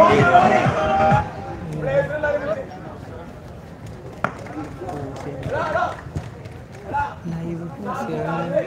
Live post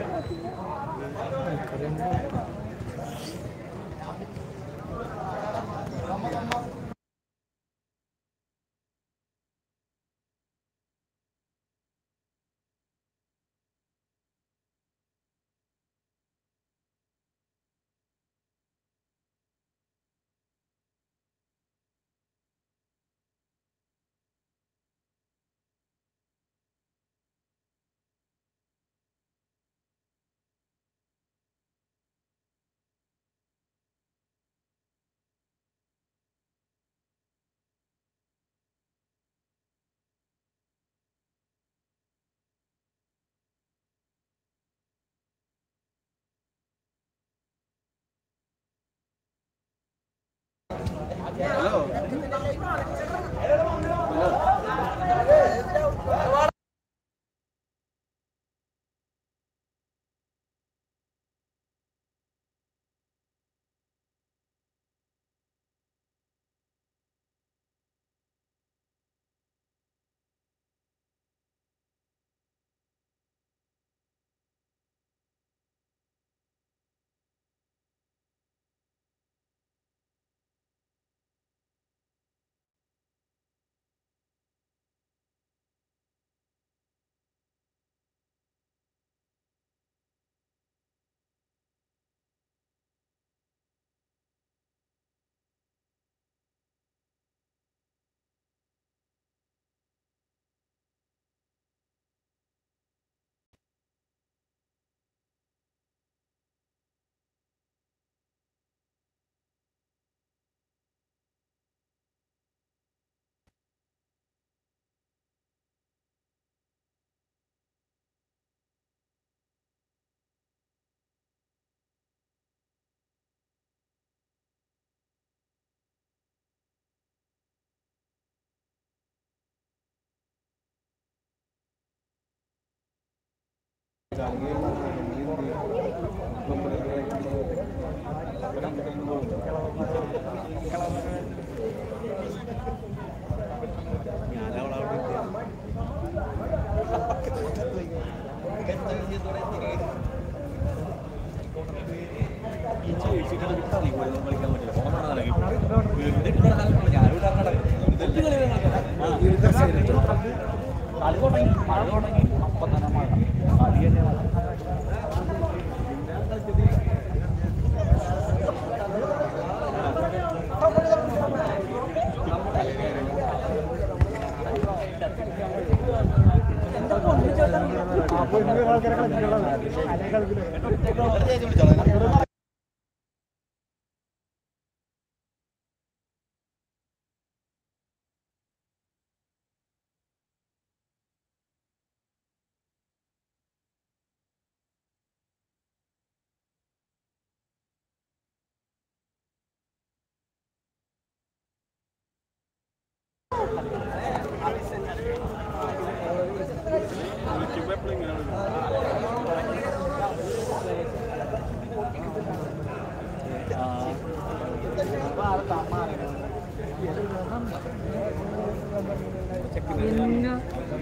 പിന്നെ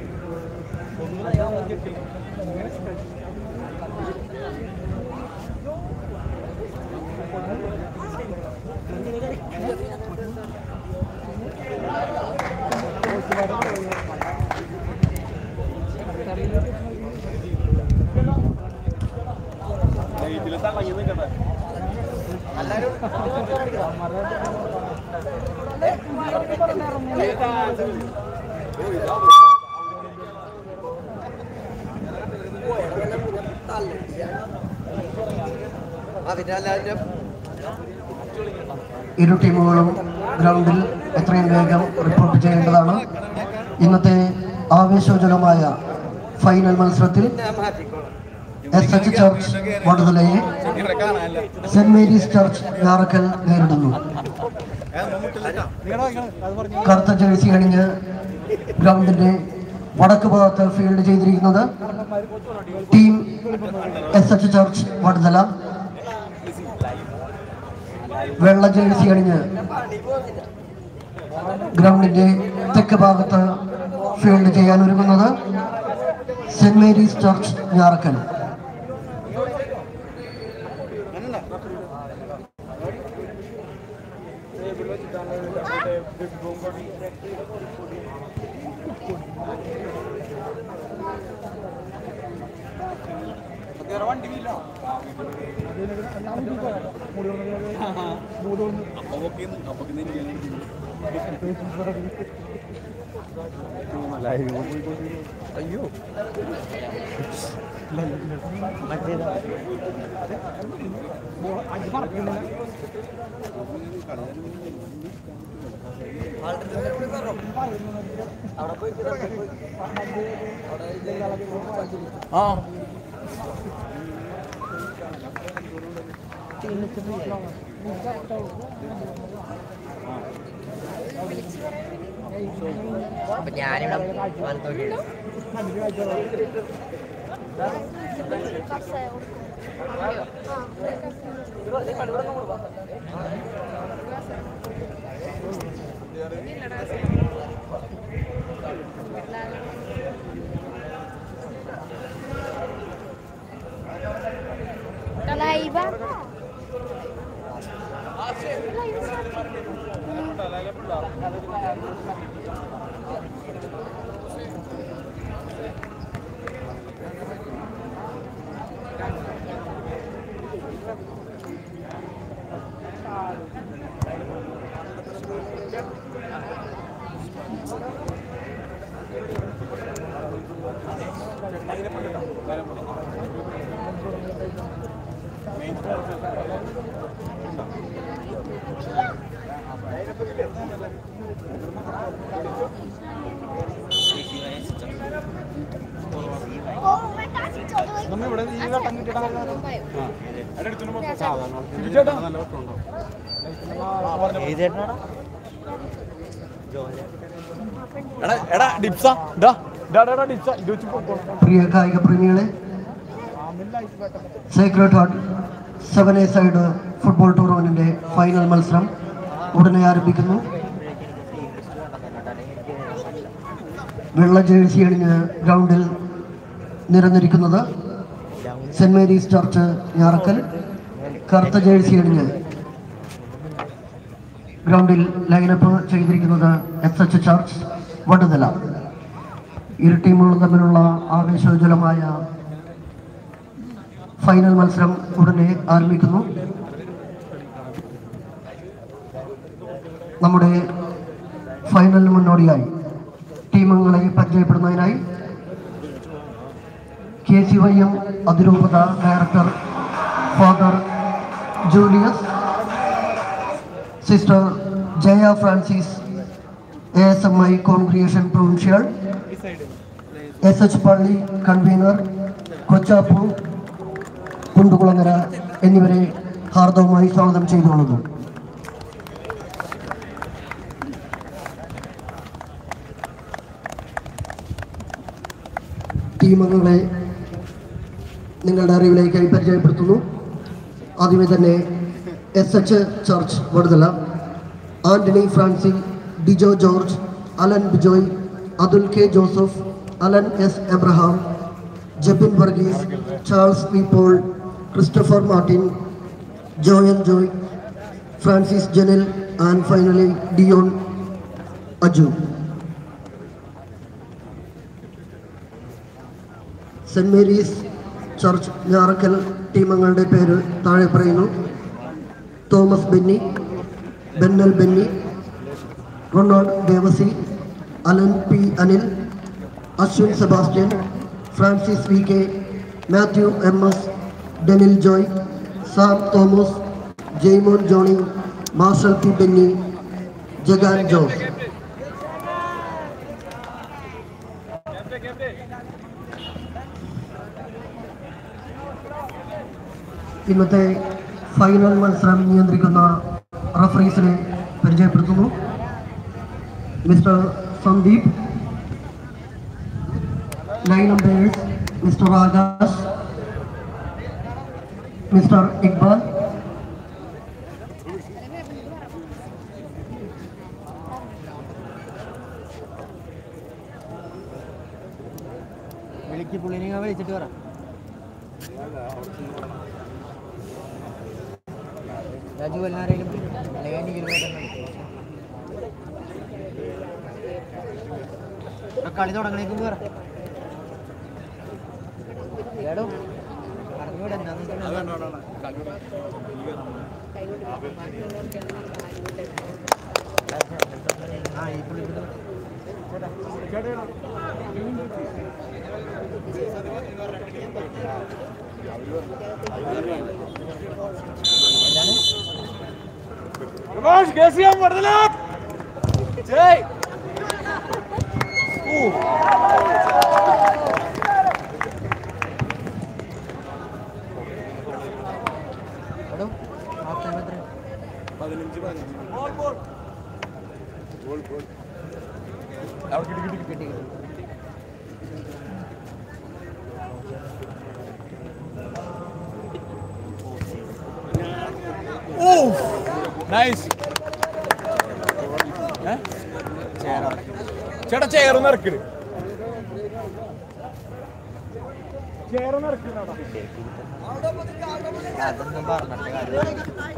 ഇരു ടീമുകളും ഗ്രൗണ്ടിൽ എത്രയും വേഗം റിപ്പോർട്ട് ചെയ്യേണ്ടതാണ് ഇന്നത്തെ ആവേശോജ്വലമായ ഫൈനൽ മത്സരത്തിൽ എസ് എച്ച് ചർച്ച് വടുതലയെ സെന്റ് മേരീസ് ചർച്ച് ഞാറക്കൽ നേരിടുന്നു കറുത്ത ജേഴ്സി അണിഞ്ഞ് ഗ്രൗണ്ടിന്റെ വടക്ക് ഭാഗത്ത് ഫീൽഡ് ചെയ്തിരിക്കുന്നത് team S H church Vaduthala വെള്ള ജേഴ്സി അണിഞ്ഞ് ഗ്രൗണ്ടിന്റെ തെക്ക് ഭാഗത്ത് ഫീൽഡ് ചെയ്യാൻ ഒരുങ്ങുന്നത് സെന്റ് മേരീസ് ചർച്ച് ഞാറക്കൽ അയ്യോ ആ അപ്പൊ ഞാനിവിടെ വന്നോണ്ടിരുന്നു ലൈവാ നമ്മളിവിടെ ഈ വട്ടം കിട്ടിയിട്ടാ എടാ എടാ ഡിപ്സാ ഡാ ഡാ ഡാ ഡിപ്സ ഇത് വെച്ച് പോകണം പ്രിയ കായിക പ്രേമികളെ Sacred Heart seven a side football ടൂർണമെന്റിന്റെ ഫൈനൽ മത്സരം ഉടനെ ആരംഭിക്കുന്നു വെള്ള ജേഴ്സി അണിഞ്ഞ് ഗ്രൗണ്ടിൽ നിരന്നിരിക്കുന്നത് സെന്റ് മേരീസ് ചർച്ച് ഞാറക്കൽ കറുത്ത ജേഴ്സി അണിഞ്ഞ് ഗ്രൗണ്ടിൽ ലൈനപ്പ് ചെയ്തിരിക്കുന്നത് എസ് എച്ച് ചർച്ച് വടുതല ഇരു ടീമുകളും തമ്മിലുള്ള ആവേശോജ്വലമായ ഫൈനൽ മത്സരം ഉടനെ ആരംഭിക്കുന്നു നമ്മുടെ ഫൈനലിന് മുന്നോടിയായി ടീമുകളെ പരിചയപ്പെടുന്നതിനായി കെ സി വൈ എം അതിരൂപത director father Julius sister Jaya Francis A S M I congregation provincial S H പള്ളി കൺവീനർ കൊച്ചാപ്പു കുണ്ടുകുളങ്ങര എന്നിവരെ ഹാർദവുമായി സ്വാഗതം ചെയ്തുകൊള്ളുന്നു ടീമുകളെ നിങ്ങളുടെ അറിവിലേക്കായി പരിചയപ്പെടുത്തുന്നു ആദ്യമേ തന്നെ S H church Vaduthala Antony Francy Dijo George Alan Bijoy Athul K Joseph Alan S Abraham Jabin Varghese Charles V Paul Christopher Martin Joyan Joy Francis Jenil and finally Dion Aju Saint Mary's church Njarakkal ടീമങ്ങളുടെ പേര് താഴെ പറയുന്നു തോമസ് ബെന്നി ബെന്നൽ Benny Ronald Devasi Alan P Anil Ashwin Sebastian Francis V K Mathew M S Denil Joy Sam Thomas Jaimon Johnny Marshal P Benny ജഗാൻ Jose ഇന്നത്തെ final മത്സരം നിയന്ത്രിക്കുന്ന റഫറീസിനെ പരിചയപ്പെടുത്തുന്നു mister Sandeep line numbers mister Akash mister Iqbal വിളിക്ക് പുള്ളിനെ ഞാൻ വിളിച്ചിട്ട് പറ രാജു വല്ലാരെങ്കിലും അല്ലെങ്കിൽ എനിക്ക് ഇരുപത്തെണ്ണം ആ കളി തുടങ്ങണേക്കും പറ ഏടോ അറിഞ്ഞൂടെ എന്താന്ന് ആ ഈ പുള്ളി ഇവിടെ പ്രകാശ് കേസിയാൻ പറ്റത്തില്ല ജയ് എടോ ഹാഫ് ടൈം എത്ര കിട്ടി കിട്ടി നൈസ് ചേട്ടാ ചെയറൊന്ന് ഇറക്കിട് ചെയറൊന്ന് ഇറക്കിടാ അതൊന്നും പറഞ്ഞിട്ട് കാര്യം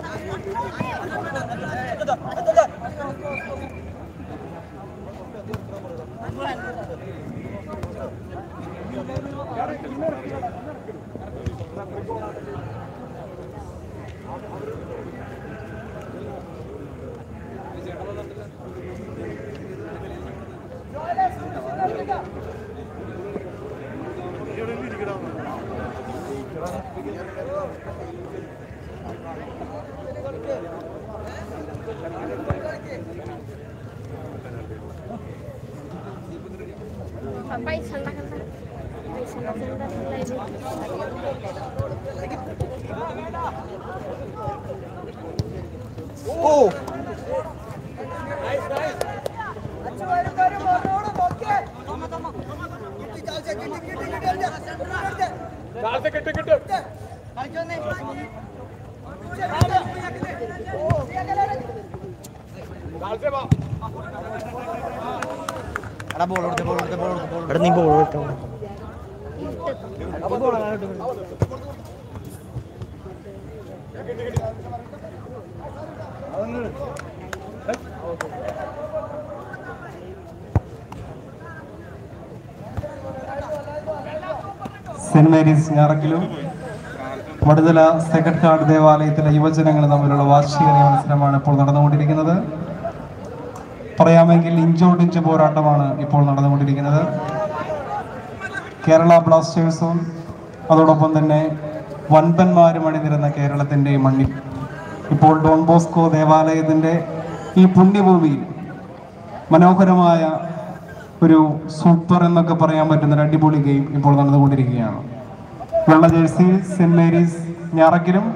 പൈസ ഉണ്ടാക്കണ്ട പൈസ ഓ കാലത്തെ കിട്ട് കിട്ട് കാലത്തെ വാ എടാ ബോൾ കൊടുത്ത് ബോൾ കൊടുത്ത് ബോൾ കൊടുത്ത് ബോൾ എടാ നീ ബോൾ കിട്ടോ സെന്റ് മേരീസ് ഞാറക്കിലും വടുതല സെക്കൻഡ് കാർഡ് ദേവാലയത്തിലെ യുവജനങ്ങൾ തമ്മിലുള്ള വാർഷികമായ മത്സരമാണ് ഇപ്പോൾ നടന്നുകൊണ്ടിരിക്കുന്നത് പറയാമെങ്കിൽ ഇഞ്ചോടിഞ്ച് പോരാട്ടമാണ് ഇപ്പോൾ നടന്നുകൊണ്ടിരിക്കുന്നത് കേരള ബ്ലാസ്റ്റേഴ്സും അതോടൊപ്പം തന്നെ വൻപന്മാരും അണിനിരുന്ന കേരളത്തിൻ്റെ മണ്ണിൽ ഇപ്പോൾ ഡോൺ ബോസ്കോ ദേവാലയത്തിൻ്റെ ഈ പുണ്യഭൂമിയിൽ മനോഹരമായ ഒരു സൂപ്പർ എന്നൊക്കെ പറയാൻ പറ്റുന്ന ഒരു അടിപൊളി ഗെയിം ഇപ്പോൾ നടന്നുകൊണ്ടിരിക്കുകയാണ് വെള്ള ജേഴ്സി സെന്റ് മേരീസ് ഞാറക്കിലും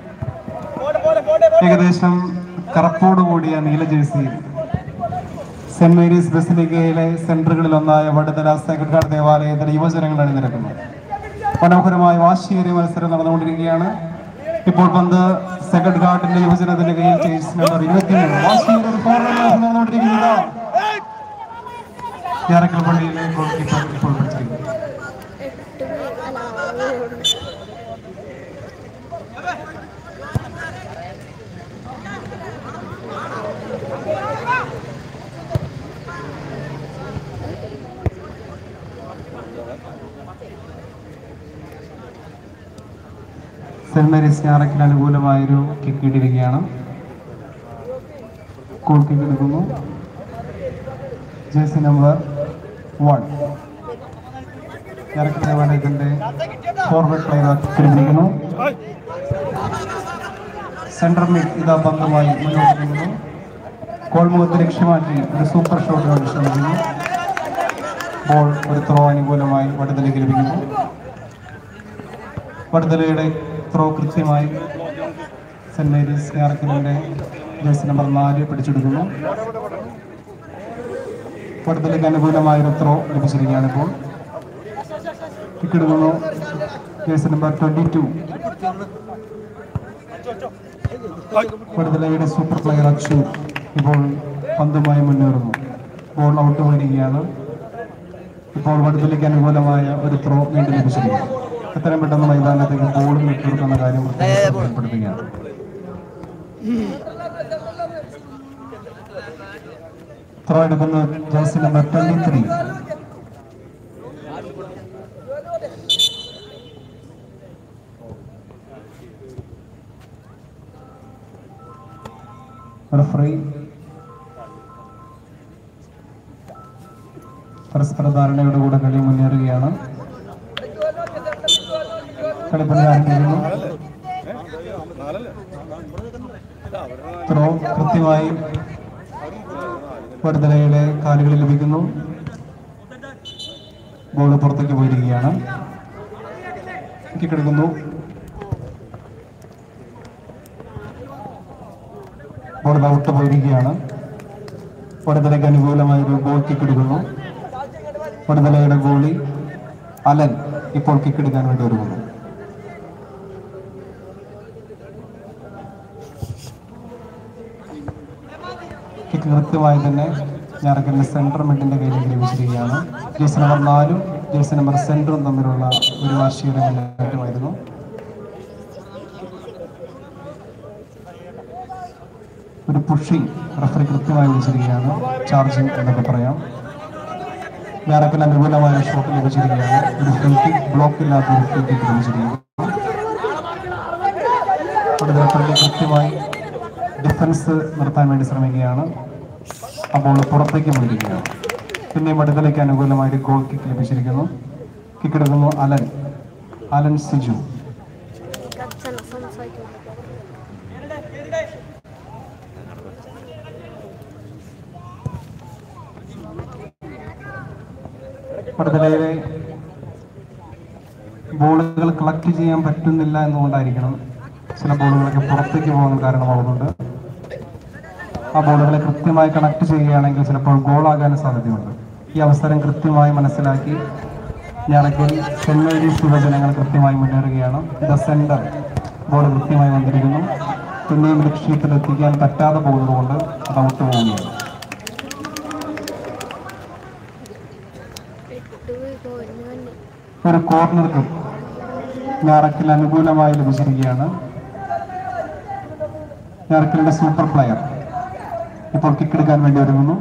ഏകദേശം കറുപ്പോട് കൂടിയ നീല ജേഴ്സി സെന്റ് മേരീസ് ബസിലിക്കയിലെ സെന്ററുകളിൽ ഒന്നായ വടുതല സെക്രട്ടറി ദേവാലയത്തിലെ യുവജനങ്ങൾ അണിനിരക്കുന്നു മനോഹരമായ വാശിയേറിയ മത്സരം നടന്നുകൊണ്ടിരിക്കുകയാണ് ഇപ്പോൾ പന്ത് സെക്കൻഡ് ഗാർഡിന്റെ യുവജനത്തിന്റെ കയ്യിൽ ചേസ് നമ്പർ ഇരുപത്തിമൂന്ന് വാശിയേറിയ ഒരു corner മത്സരം നടന്നുകൊണ്ടിരിക്കുന്നത് ഞാറക്കൽ പള്ളിയിലെ ഗോൾ കീപ്പർ ഇപ്പോൾ പിടിച്ചിരിക്കുന്നു എട്ട് അല്ല സെന്റ് മേരീസ് ഞാറക്കിന് അനുകൂലമായൊരു കിക്ക് ഇട്ടിരിക്കുകയാണ് ഗോൾ കിക്ക് എടുക്കുന്നു ജേഴ്സി നമ്പർ വൺ ഞാറക്കിൽ ദേവാലയത്തിന്റെ ഫോർവേഡ് പ്ലെയർ കിട്ടിയിരിക്കുന്നു സെൻട്രൽ മിഡ് ഇതാ പന്തുമായി മുന്നോട്ട് നീങ്ങുന്നു ഗോൾ മുഖത്ത് ലക്ഷ്യമാക്കി ഒരു സൂപ്പർ ഷോട്ടിനോട് ശ്രമിക്കുന്നു ബോൾ ഒരു ത്രോ അനുകൂലമായി വടുതലേക്ക് ലഭിക്കുന്നു വടുതലയുടെ ത്രോ കൃത്യമായി സെന്റ് മേരീസ് ഞാറക്കലിന്റെ ജേഴ്സി നമ്പർ നാല് പിടിച്ചെടുക്കുന്നു വടുതലയ്ക്ക് അനുകൂലമായ ഒരു ത്രോ ലഭിച്ചിരിക്കുകയാണ് ഇപ്പോൾ കിക്കെടുക്കുന്നു ജേഴ്സി നമ്പർ ട്വന്റി ടു വടുതലയുടെ സൂപ്പർ പ്ലെയർ അക്ഷു ഇപ്പോൾ പന്തുമായി മുന്നേറുന്നു ബോൾ ഔട്ട് വരികയാണ് ഇപ്പോൾ വടുതലിക്ക് അനുകൂലമായ ഒരു ത്രോ വീണ്ടും ലഭിച്ചിരിക്കുന്നു എത്രയും പെട്ടെന്ന് മൈതാനത്തേക്ക് ബോളും വിട്ടുകൊടുക്കുന്ന കാര്യം പ്രത്യേകം ശ്രദ്ധയിൽപ്പെടുത്തുകയാണ് ത്രോ എടുക്കുന്ന jersey number twenty three referee പരസ്പര ധാരണയുടെ കൂടെ കളി മുന്നേറുകയാണ് കളിപ്പണി ആരംഭിക്കുന്നു ത്രോ കൃത്യമായി വടുതലയുടെ കാലുകളിൽ ലഭിക്കുന്നു ബോൾ പുറത്തേക്ക് പോയിരിക്കുകയാണ് കിക്കെടുക്കുന്നു ബോൾ ഔട്ട് പോയിരിക്കുകയാണ് വടുതലയ്ക്ക് അനുകൂലമായ ഒരു ഗോൾ കിക്ക് എടുക്കുന്നു വടുതലയുടെ ഗോളി അലൻ ഇപ്പോൾ കിക്ക് എടുക്കാൻ വേണ്ടി ഒരുങ്ങുന്നു കിക്ക് കൃത്യമായി തന്നെ ഞാറക്കലിന്റെ സെന്റർ മിഡിന്റെ കയ്യിലേക്ക് ലഭിച്ചിരിക്കുകയാണ് ജേഴ്സി നമ്പർ നാലും ജേഴ്സി നമ്പർ സെന്ററും തമ്മിലുള്ള ഒരു വാർഷിക മുന്നേറ്റമായിരുന്നു ഒരു പുഷിംഗ് റഫറി കൃത്യമായി വിളിച്ചിരിക്കുകയാണ് ചാർജിങ് എന്നൊക്കെ പറയാം ഞാറക്കൽ അനുകൂലമായ ഷോട്ട് ലഭിച്ചിരിക്കുകയാണ് ഒരു ഫ്രീ കിക്ക് ബ്ലോക്ക് ഇല്ലാത്ത ഒരു ഫ്രീ കിക്ക് ലഭിച്ചിരിക്കുന്നു അവിടെ റഫറി കൃത്യമായി ഡിഫൻസ് നിർത്താൻ വേണ്ടി ശ്രമിക്കുകയാണ് അപ്പോൾ പുറത്തേക്ക് പോയിരിക്കുകയാണ് പിന്നെയും അടുത്തലേക്ക് അനുകൂലമായ ഒരു ഗോൾ കിക്ക് ലഭിച്ചിരിക്കുന്നു കിക്ക് എടുക്കുന്നു അലൻ അലൻ സിജു കച്ചന സംസാരിക്കുന്നു അടുത്തലയിലെ ബോളുകൾ കളക്ട് ചെയ്യാൻ പറ്റുന്നില്ല എന്നുകൊണ്ടായിരിക്കണം ചില ബോളുകളൊക്കെ പുറത്തേക്ക് പോകാൻ കാരണമാകുന്നുണ്ട് ആ ബോളുകളെ കൃത്യമായി കണക്ട് ചെയ്യുകയാണെങ്കിൽ ചിലപ്പോൾ ഗോളാകാൻ സാധ്യതയുണ്ട് ഈ അവസരം കൃത്യമായി മനസ്സിലാക്കി ഞാനൊക്കെ സെന്റ് മേരീസ് യുവജനങ്ങൾ കൃത്യമായി മുന്നേറുകയാണ് ദ സെന്റർ ബോൾ കൃത്യമായി വന്നിരിക്കുന്നു പിന്നെയും ലക്ഷ്യത്തിലെത്തിക്കാൻ പറ്റാതെ പോകുന്നതുകൊണ്ട് അത് ഔട്ട് പോവുകയാണ് എട്ട് പോയിന്റ് തന്നെ ഒരു കോർണർ കിക്ക് ഞാറക്കിൽ അനുകൂലമായി ലഭിച്ചിരിക്കുകയാണ് ഞാറക്കലിന്റെ സൂപ്പർ പ്ലെയർ ഇപ്പോൾ കിക്ക് എടുക്കാൻ വേണ്ടി ഒരുങ്ങുന്നു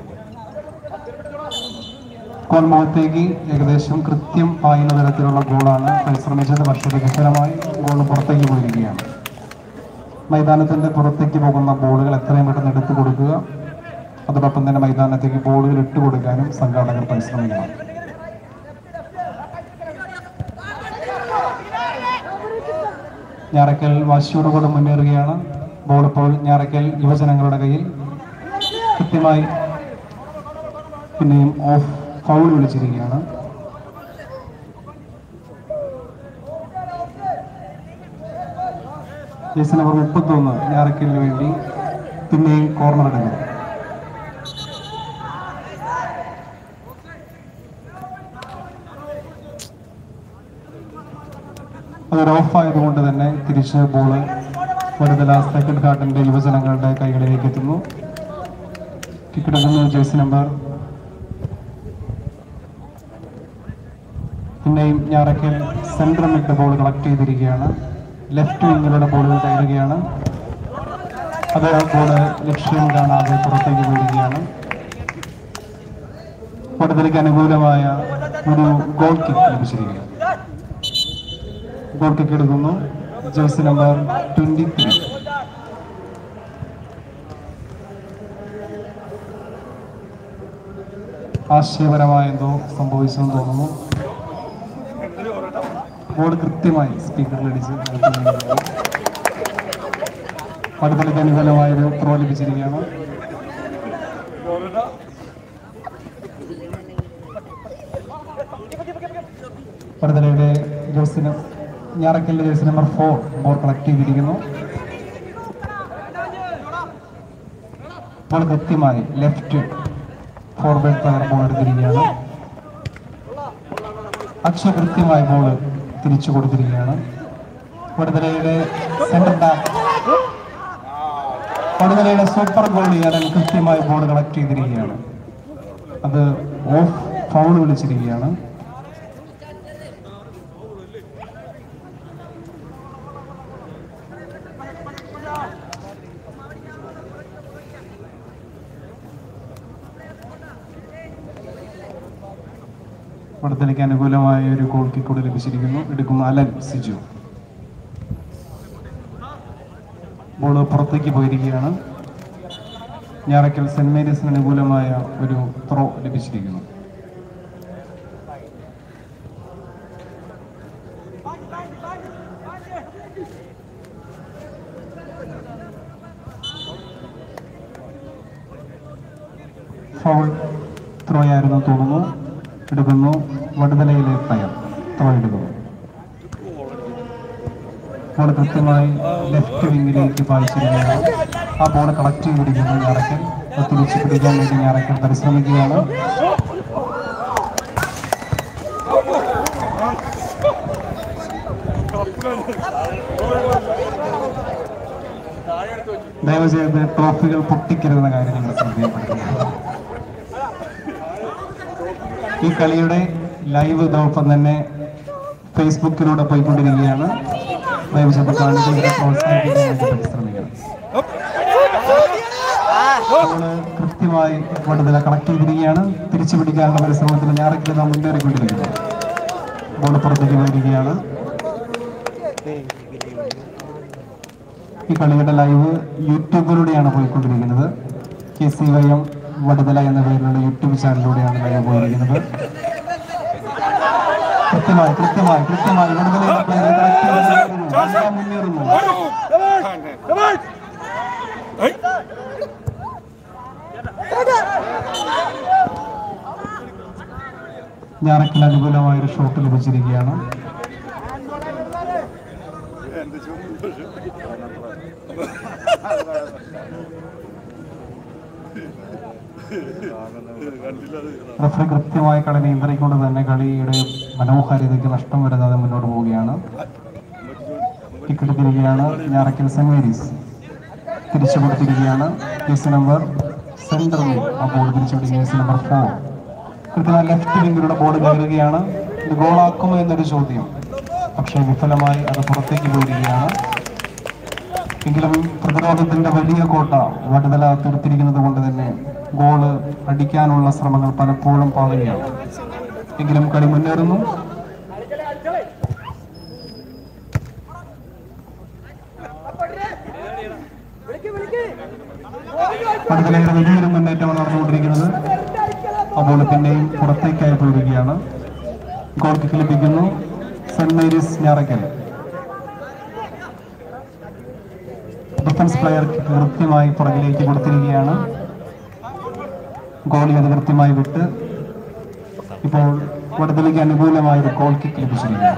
ഗോൾ മുഖത്തേക്ക് ഏകദേശം കൃത്യം പായുന്ന തരത്തിലുള്ള ഗോളാണ് പരിശ്രമിച്ചത് പക്ഷേ വികസനമായി ഗോൾ പുറത്തേക്ക് പോയിരിക്കുകയാണ് മൈതാനത്തിന്റെ പുറത്തേക്ക് പോകുന്ന ബോളുകൾ എത്രയും പെട്ടെന്ന് എടുത്തു കൊടുക്കുക അതോടൊപ്പം തന്നെ മൈതാനത്തേക്ക് ബോളുകൾ ഇട്ട് കൊടുക്കാനും സംഘാടകർ പരിശ്രമിക്കണം ഞാറക്കൽ വാശിയോടുകൂടെ മുന്നേറുകയാണ് ബോൾ ഇപ്പോൾ ഞാറക്കൽ യുവജനങ്ങളുടെ കയ്യിൽ കൃത്യമായി പിന്നെയും ഓഫ് ഫൗൾ വിളിച്ചിരിക്കുകയാണ് ജേസി നമ്പർ മുപ്പത്തൊന്ന് ഞാറക്കലിന് വേണ്ടി പിന്നെയും കോർണർ എടുക്കുന്നു അതൊരു ഓഫ് ആയതുകൊണ്ട് തന്നെ തിരിച്ച് ബോള് വടുതല സെക്കൻഡ് ഘാട്ടിന്റെ യുവജനങ്ങളുടെ കൈകളിലേക്ക് എത്തുന്നു കിക്കെടുക്കുന്നു ജേഴ്സി നമ്പർ പിന്നെയും Njarakkal central mid ball collect ചെയ്തിരിക്കുകയാണ് ലെഫ്റ്റ് വിങ്ങിലൂടെ ബോളുകൾ കയറുകയാണ് അത് ബോള് ലക്ഷ്യം കാണാതെ പുറത്തേക്ക് വീഴുകയാണ് വടുതലയ്ക്ക് അനുകൂലമായ ഒരു ഗോൾ കിക്ക് ലഭിച്ചിരിക്കുകയാണ് ഗോൾ കിക്ക് എടുക്കുന്നു ജേഴ്സി നമ്പർ ട്വന്റി ത്രീ ആശയപരമായ എന്തോ സംഭവിച്ചെന്ന് തോന്നുന്നു ബോർഡ് കൃത്യമായി സ്പീക്കറിൽ അടിച്ച് പടുതലയ്ക്ക് അനുകൂലമായ ഒരു ത്രോ ലഭിച്ചിരിക്കുകയാണ് പടുതലയുടെ ജേഴ്സിന് ഞാറക്കലിന്റെ jersey number four ball collect ചെയ്തിരിക്കുന്നു ബോൾ കൃത്യമായി ലെഫ്റ്റ് ഫോർവേഡ് പ്ലെയർ ബോൾ എടുത്തിരിക്കുകയാണ് അക്ഷ കൃത്യമായി ബോൾ തിരിച്ചു കൊടുത്തിരിക്കുകയാണ് വടുതലയുടെ സെന്റർ ബാക്ക് വടുതലയുടെ സൂപ്പർ ഗോളി അലൻ കൃത്യമായി ബോൾ കളക്ട് ചെയ്തിരിക്കുകയാണ് അത് ഓഫ് ഫൗൾ വിളിച്ചിരിക്കുകയാണ് വടത്തിലേക്ക് അനുകൂലമായ ഒരു ഗോൾ കിക്ക് കൂടി ലഭിച്ചിരിക്കുന്നു എടുക്കുന്ന അലൻ സിജു ബോൾ പുറത്തേക്ക് പോയിരിക്കുകയാണ് ഞാറക്കൽ സെന്റ് മേരീസിന് അനുകൂലമായ ഒരു ത്രോ ലഭിച്ചിരിക്കുന്നു ഫൗൾ ത്രോ ആയിരുന്നു തോന്നുന്നു എടുക്കുന്നു വടുതലയിലെ ഫയർ ത്രോ എടുക്കുന്നു ബോൾ കൃത്യമായി ലെഫ്റ്റ് വിങ്ങിലേക്ക് പായിച്ചിരിക്കുകയാണ് ആ ബോൾ കളക്ട് ചെയ്തിരിക്കുന്നു ഞാറക്കൽ അത് തിരിച്ചു പിടിക്കാൻ വേണ്ടി ഞാറക്കൽ പരിശ്രമിക്കുകയാണ് ദയവ് ചെയ്ത് ട്രോഫികൾ പൊട്ടിക്കരുതെന്ന കാര്യം നിങ്ങൾ ശ്രദ്ധയപ്പെടുത്തുക ഈ കളിയുടെ ലൈവ് ഇതോടൊപ്പം തന്നെ ഫേസ്ബുക്കിലൂടെ പോയിക്കൊണ്ടിരിക്കുകയാണ് ദയവ് ചെയ്ത് കാണികളെ പ്രോത്സാഹിപ്പിക്കാൻ വേണ്ടി പരിശ്രമിക്കണം ബോള് കൃത്യമായി വടുതല കളക്ട് ചെയ്തിരിക്കുകയാണ് തിരിച്ചു പിടിക്കാനുള്ള പരിശ്രമത്തിൽ ഞാറക്കിൽ നാം മുന്നേറിക്കൊണ്ടിരിക്കുന്നു ബോൾ പുറത്തേക്ക് പോയിരിക്കുകയാണ് ഈ കളിയുടെ ലൈവ് യൂട്യൂബിലൂടെയാണ് പോയിക്കൊണ്ടിരിക്കുന്നത് K C Y M Vaduthala എന്ന പേരിലുള്ള യൂട്യൂബ് ചാനലിലൂടെയാണ് ലൈവ് പോയിരിക്കുന്നത് കൃത്യമായി കൃത്യമായി കൃത്യമായി വടുതലയിലെ player correct ചെയ്ത് മുന്നേറുന്നു. വടുതല മുന്നേറുന്നു ഞാറക്കിൽ അനുകൂലമായ ഒരു ഷോട്ട് ലഭിച്ചിരിക്കുകയാണ് റഫറി കൃത്യമായി കളി നിയന്ത്രിക്കൊണ്ട് തന്നെ കളിയുടെ മനോഹാരിതയ്ക്ക് നഷ്ടം വരുന്നത് മുന്നോട്ട് പോവുകയാണ് ടിക്കറ്റ് തിരികെയാണ് ഞാറക്കൽ സെന്റ് മേരീസ് തിരിച്ചു കൊടുത്തിരിക്കുകയാണ് കേസ് നമ്പർ സെന്ററിൽ ആ ബോൾ തിരിച്ചു പിടിക്കുക കേസ് നമ്പർ ഫോർ കൃത്യമായി ലെഫ്റ്റ് വിങ്ങിലൂടെ ബോൾ കയറുകയാണ് ഇത് ഗോളാക്കുമോ എന്നൊരു ചോദ്യം പക്ഷേ വിഫലമായി അത് പുറത്തേക്ക് പോയിരിക്കുകയാണ് എങ്കിലും പ്രതിരോധത്തിന്റെ വലിയ കോട്ട വടുതല തീർത്തിരിക്കുന്നത് കൊണ്ട് തന്നെ ഗോള് അടിക്കാനുള്ള ശ്രമങ്ങൾ പലപ്പോഴും പാളുകയാണ് എങ്കിലും കളി മുന്നേറുന്നു വടുതലയുടെ വലിയൊരു മുന്നേറ്റമാണ് നടന്നുകൊണ്ടിരിക്കുന്നത് ആ ബോൾ പിന്നെയും പുറത്തേക്കായി പോയിരിക്കുകയാണ് ഗോൾ കിക്ക് ലഭിക്കുന്നു Saint Mary's Njarakkal defence player കൃത്യമായി പുറകിലേക്ക് കൊടുത്തിരിക്കുകയാണ് ഗോളി അത് കൃത്യമായി വിട്ട് ഇപ്പോൾ വടുതലയ്ക്ക് അനുകൂലമായ ഒരു ഗോൾ കിക്ക് ലഭിച്ചിരിക്കുന്നു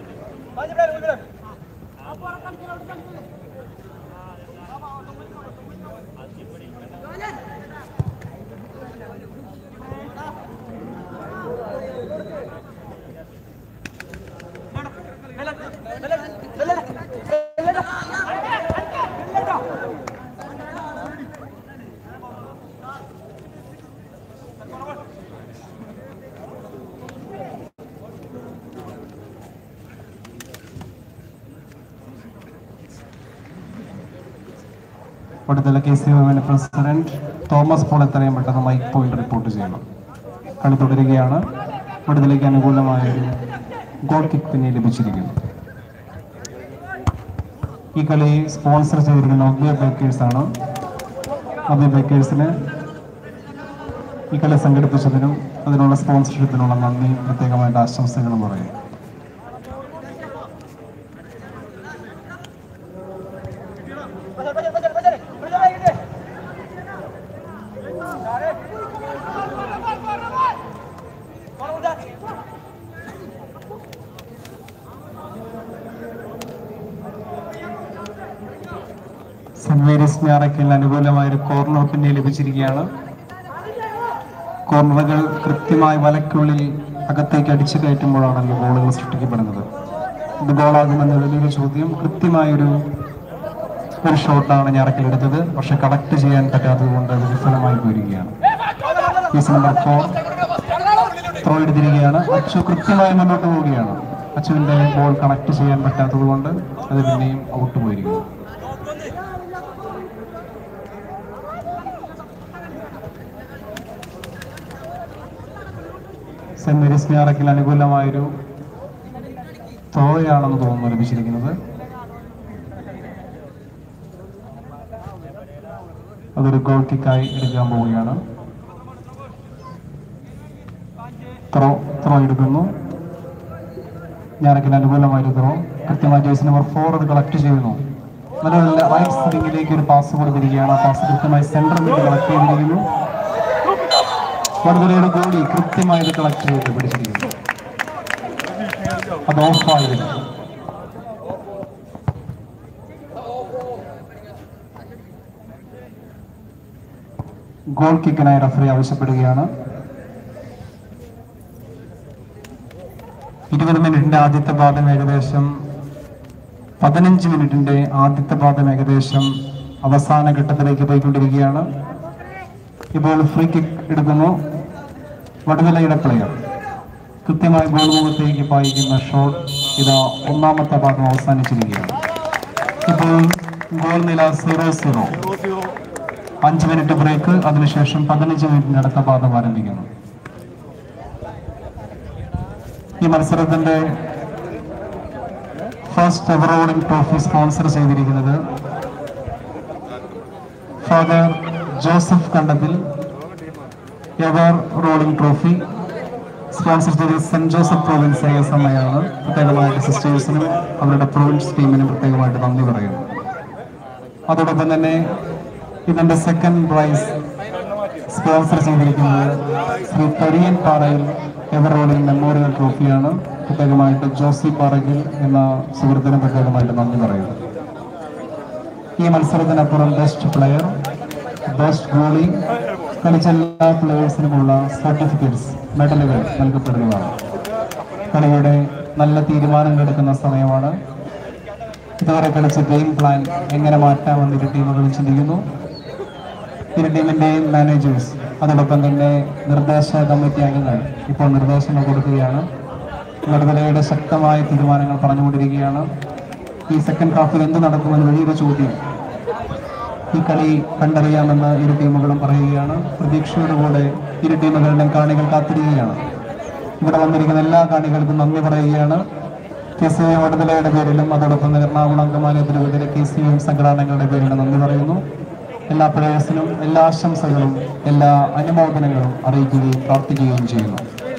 വടുതല കെ സി വിമന് പ്രസിഡന്റ് തോമസ് പോൾ എത്രയും പെട്ടെന്ന് മൈക്ക് പോയിന്റ് റിപ്പോർട്ട് ചെയ്യണം കളി തുടരുകയാണ് വടുതലയ്ക്ക് അനുകൂലമായ ഒരു ഗോൾ കിക്ക് പിന്നെ ലഭിച്ചിരിക്കുന്നു ഈ കളി സ്പോൺസർ ചെയ്തിരിക്കുന്ന ഒബിയ ബേക്കേഴ്സ് ആണ് ഒബിയ ബേക്കേഴ്സിന് ഈ കളി സംഘടിപ്പിച്ചതിനും അതിനുള്ള സ്പോൺസർഷിപ്പിനുള്ള നന്ദിയും പ്രത്യേകമായിട്ട് ആശംസകളും പറയും സെന്റ് മേരീസ് ഞാറയ്ക്കൽ അനുകൂലമായ ഒരു കോർണർ പിന്നെ ലഭിച്ചിരിക്കുകയാണ് കോർണറുകൾ കൃത്യമായി വലയ്ക്കുള്ളിൽ അകത്തേക്ക് അടിച്ചു കയറ്റുമ്പോഴാണല്ലോ ഗോളുകൾ സൃഷ്ടിക്കപ്പെടുന്നത് ഇത് ഗോളാകുമെന്ന വലിയൊരു ചോദ്യം കൃത്യമായൊരു ഒരു ഷോട്ടാണ് ഞാറയ്ക്കൽ എടുത്തത് പക്ഷെ കളക്ട് ചെയ്യാൻ പറ്റാത്തത് കൊണ്ട് അത് വിഫലമായി പോയിരിക്കുകയാണ് പീസ് നമ്പർ ഫോർ ത്രോ എടുത്തിരിക്കുകയാണ് അച്ചു കൃത്യമായി മുന്നോട്ട് പോവുകയാണ് അച്ചുവിന്റെ ബോൾ കണക്ട് ചെയ്യാൻ പറ്റാത്തത് കൊണ്ട് അത് പിന്നെയും ഔട്ട് പോയിരിക്കുന്നു സെന്റ് മേരീസ് ഞാറക്കിൽ അനുകൂലമായൊരു ത്രോയാണെന്ന് തോന്നുന്നു ലഭിച്ചിരിക്കുന്നത് അതൊരു ഗോൾ കിക്കായി എടുക്കാൻ പോവുകയാണ് ത്രോ ത്രോ എടുക്കുന്നു ഞാനൊക്കെ അനുകൂലമായൊരു ത്രോ കൃത്യമായി ജേഴ്സി നമ്പർ ഫോർ അത് കളക്ട് ചെയ്യുന്നു നല്ല റൈറ്റ് സ്വിംഗിലേക്ക് ഒരു പാസ് കൊടുത്തിരിക്കുകയാണ് ആ പാസ് കൃത്യമായി സെന്ററിൽ നിന്ന് കളക്ട് ചെയ്തിരിക്കുന്നു വടകരയുടെ ഗോളി കൃത്യമായി ഇത് കളക്ട് ചെയ്ത് പിടിച്ചിരിക്കുന്നു അത് ഓഫായിരുന്നു ഗോൾ കിക്കിനായി റഫറി ആവശ്യപ്പെടുകയാണ് ഇരുപത് മിനിറ്റിന്റെ ആദ്യത്തെ പാദം ഏകദേശം പതിനഞ്ച് മിനിറ്റിന്റെ ആദ്യത്തെ പാദം ഏകദേശം അവസാന ഘട്ടത്തിലേക്ക് പോയിക്കൊണ്ടിരിക്കുകയാണ് ഇപ്പോൾ ഫ്രീ കിക്ക് എടുക്കുന്നു വടുതലയുടെ പ്ലെയർ കൃത്യമായി ഗോൾ മുഖത്തേക്ക് പായിക്കുന്ന ഷോട്ട് ഇതാ ഒന്നാമത്തെ ഭാഗം അവസാനിച്ചിരിക്കുകയാണ് ഇപ്പോൾ ഗോൾ നില സീറോ സീറോ അഞ്ച് മിനിറ്റ് ബ്രേക്ക് അതിനുശേഷം പതിനഞ്ച് മിനിറ്റിന് അടുത്ത പാദം ആരംഭിക്കുന്നു ഈ മത്സരത്തിന്റെ ഫസ്റ്റ് എവറോളിംഗ് ട്രോഫി സ്പോൺസർ ചെയ്തിരിക്കുന്നത് father Joseph Kandathil ever rolling trophy sponsor ചെയ്തത് Saint Joseph province I S M ആണ് പ്രത്യേകമായിട്ട് സിസ്റ്റേഴ്സിനും അവരുടെ പ്രോവിൻസ് ടീമിനും പ്രത്യേകമായിട്ട് നന്ദി പറയുന്നു അതോടൊപ്പം തന്നെ ഇതിന്റെ സെക്കൻഡ് പ്രൈസ് സ്പോൺസർ ചെയ്തിരിക്കുന്നത് ശ്രീ കരിയൻ പാറയിൽ എവറോളിംഗ് മെമ്മോറിയൽ ട്രോഫിയാണ് പ്രത്യേകമായിട്ട് ജോസി പാറയ്ക്കൽ എന്ന സുഹൃത്തിന് പ്രത്യേകമായിട്ട് നന്ദി പറയുന്നു ഈ മത്സരത്തിനപ്പുറം ബെസ്റ്റ് പ്ലെയർ ബെസ്റ്റ് ഗോളി കളിച്ച എല്ലാ പ്ലെയേഴ്സിനുമുള്ള സർട്ടിഫിക്കറ്റ്സ് മെഡലുകൾ നൽകപ്പെടുന്നതാണ് കളിയുടെ നല്ല തീരുമാനങ്ങൾ എടുക്കുന്ന സമയമാണ് ഇതുവരെ കളിച്ച ഗെയിം പ്ലാൻ എങ്ങനെ മാറ്റാമെന്ന് ഇരു ടീമുകൾ ചിന്തിക്കുന്നു ഇരു ടീമിന്റെയും മാനേജേഴ്സ് അതോടൊപ്പം തന്നെ നിർദ്ദേശ കമ്മിറ്റി അംഗങ്ങൾ ഇപ്പോൾ നിർദ്ദേശങ്ങൾ കൊടുക്കുകയാണ് വടതലയുടെ ശക്തമായ തീരുമാനങ്ങൾ പറഞ്ഞുകൊണ്ടിരിക്കുകയാണ് ഈ സെക്കൻഡ് ഹാഫിൽ എന്ത് നടക്കുമെന്ന് വലിയൊരു ചോദ്യം ഈ കളി കണ്ടറിയാമെന്ന് ഇരു ടീമുകളും പറയുകയാണ് പ്രതീക്ഷയോടുകൂടെ ഇരു ടീമുകളുടെയും കാണികൾ കാത്തിരിക്കുകയാണ് ഇവിടെ വന്നിരിക്കുന്ന എല്ലാ കാണികൾക്കും നന്ദി പറയുകയാണ് കെ സി എം വടതലയുടെ പേരിലും അതോടൊപ്പം തന്നെ Ernakulam Angamaly Thiruvananthapuram K C M സംഘടനകളുടെ പേരിലും നന്ദി പറയുന്നു എല്ലാ പ്ലേയേഴ്സിനും എല്ലാ ആശംസകളും എല്ലാ അനുമോദനങ്ങളും അറിയിക്കുകയും പ്രാർത്ഥിക്കുകയും ചെയ്യുന്നു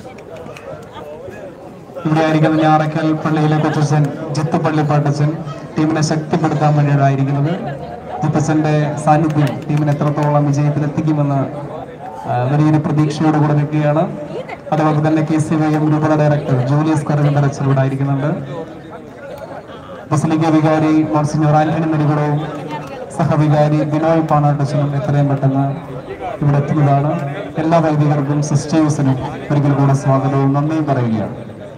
ഇവിടെ ആയിരിക്കുന്ന ഞാറക്കൽ പള്ളിയിലെ കൊച്ചച്ഛൻ ജിത്ത് പള്ളിപ്പാട്ടച്ചൻ ടീമിനെ ശക്തിപ്പെടുത്താൻ വേണ്ടിയിട്ടായിരിക്കുന്നത് ജിത്തച്ഛന്റെ സാന്നിധ്യം ടീമിനെ എത്രത്തോളം വിജയത്തിലെത്തിക്കുമെന്ന് ആ, വലിയൊരു പ്രതീക്ഷയോടുകൂടെ നിൽക്കുകയാണ് അതുപോലെ തന്നെ കെ സി വൈ എം രൂപത ഡയറക്ടർ ജൂലിയസ് കറുകന്തരച്ചൻ ഇവിടെ ആയിരിക്കുന്നുണ്ട് ബസലിക്ക വികാരി മോൺസിഞ്ഞോർ ആന്റണി നെടുകുടവും സഹവികാരി ബിനോയ് പാണാട്ടച്ചനും എത്രയും പെട്ടെന്ന് ഇവിടെ എത്തുന്നതാണ് എല്ലാ വൈദികർക്കും സിസ്റ്റേഴ്സിനും ഒരിക്കൽ കൂടെ സ്വാഗതവും നന്ദിയും പറയുകയാണ്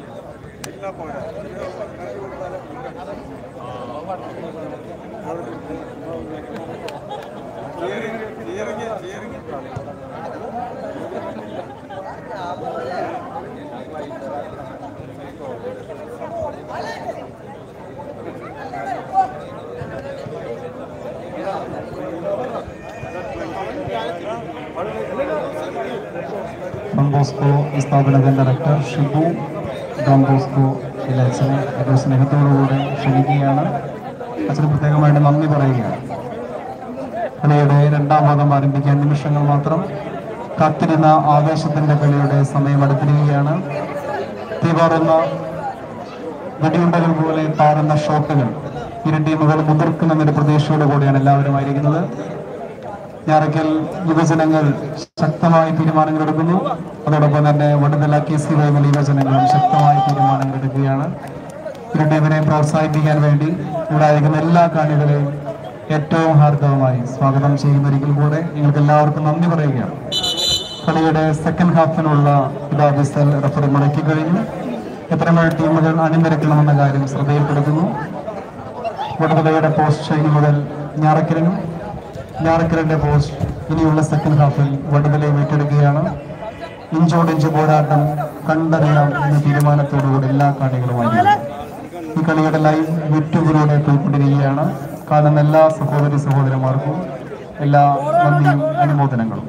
ഡോൺ ബോസ്കോ ഈ സ്ഥാപനത്തിന്റെ ഡയറക്ടർ ഷിബു ഡോൺ ബോസ്കോ ഈ അച്ഛനെ ഏറ്റവും സ്നേഹത്തോടുകൂടെ ക്ഷണിക്കുകയാണ് അച്ഛന് പ്രത്യേകമായിട്ട് നന്ദി പറയുകയാണ് കളിയുടെ രണ്ടാം ഭാഗം ആരംഭിക്കാൻ നിമിഷങ്ങൾ മാത്രം കാത്തിരുന്ന ആവേശത്തിന്റെ കളിയുടെ സമയം അടുത്തിരിക്കുകയാണ് തീപാറുന്ന വെടിയുണ്ടകൾ പോലെ പാറുന്ന ഷോട്ടുകൾ ഇരു ടീമുകൾ മുതിർക്കുമെന്നൊരു പ്രതീക്ഷയോടു കൂടിയാണ് എല്ലാവരും ആയിരിക്കുന്നത് ഞാറക്കൽ യുവജനങ്ങൾ ശക്തമായ തീരുമാനങ്ങൾ എടുക്കുന്നു അതോടൊപ്പം തന്നെ വടുതല കെ സി വൈമൽ യുവജനങ്ങളും ശക്തമായ തീരുമാനങ്ങൾ എടുക്കുകയാണ് ഇരു ടീമിനെ പ്രോത്സാഹിപ്പിക്കാൻ വേണ്ടി ഇവിടെ ആയിരിക്കുന്ന എല്ലാ കാണികളെയും ഏറ്റവും ഹാർദവമായി സ്വാഗതം ചെയ്യുന്ന ഒരിക്കൽ കൂടെ നിങ്ങൾക്ക് എല്ലാവർക്കും നന്ദി പറയുകയാണ് കളിയുടെ സെക്കൻഡ് ഹാഫിനുള്ള ഇതാ വിസൽ റഫറി മുടക്കി കഴിഞ്ഞു എത്രമേൽ ടീമുകൾ അണിനിരക്കണമെന്ന കാര്യം ശ്രദ്ധയിൽപ്പെടുത്തുന്നു വടകരയുടെ പോസ്റ്റ് ഇനി മുതൽ ഞാറക്കലിനും ഞാറക്കലിന്റെ പോസ്റ്റ് ഇനിയുള്ള സെക്കൻഡ് ഹാഫിൽ വടകരയെ ഏറ്റെടുക്കുകയാണ് ഇഞ്ചോടിഞ്ച് പോരാട്ടം കണ്ടറിയാം എന്ന തീരുമാനത്തോടുകൂടി എല്ലാ കളികളുമായി ഈ കളിയുടെ ലൈവ് യൂട്യൂബിലൂടെ പോയിക്കൊണ്ടിരിക്കുകയാണ് കാണുന്ന എല്ലാ സഹോദരി സഹോദരന്മാർക്കും എല്ലാ നന്ദിയും അനുമോദനങ്ങളും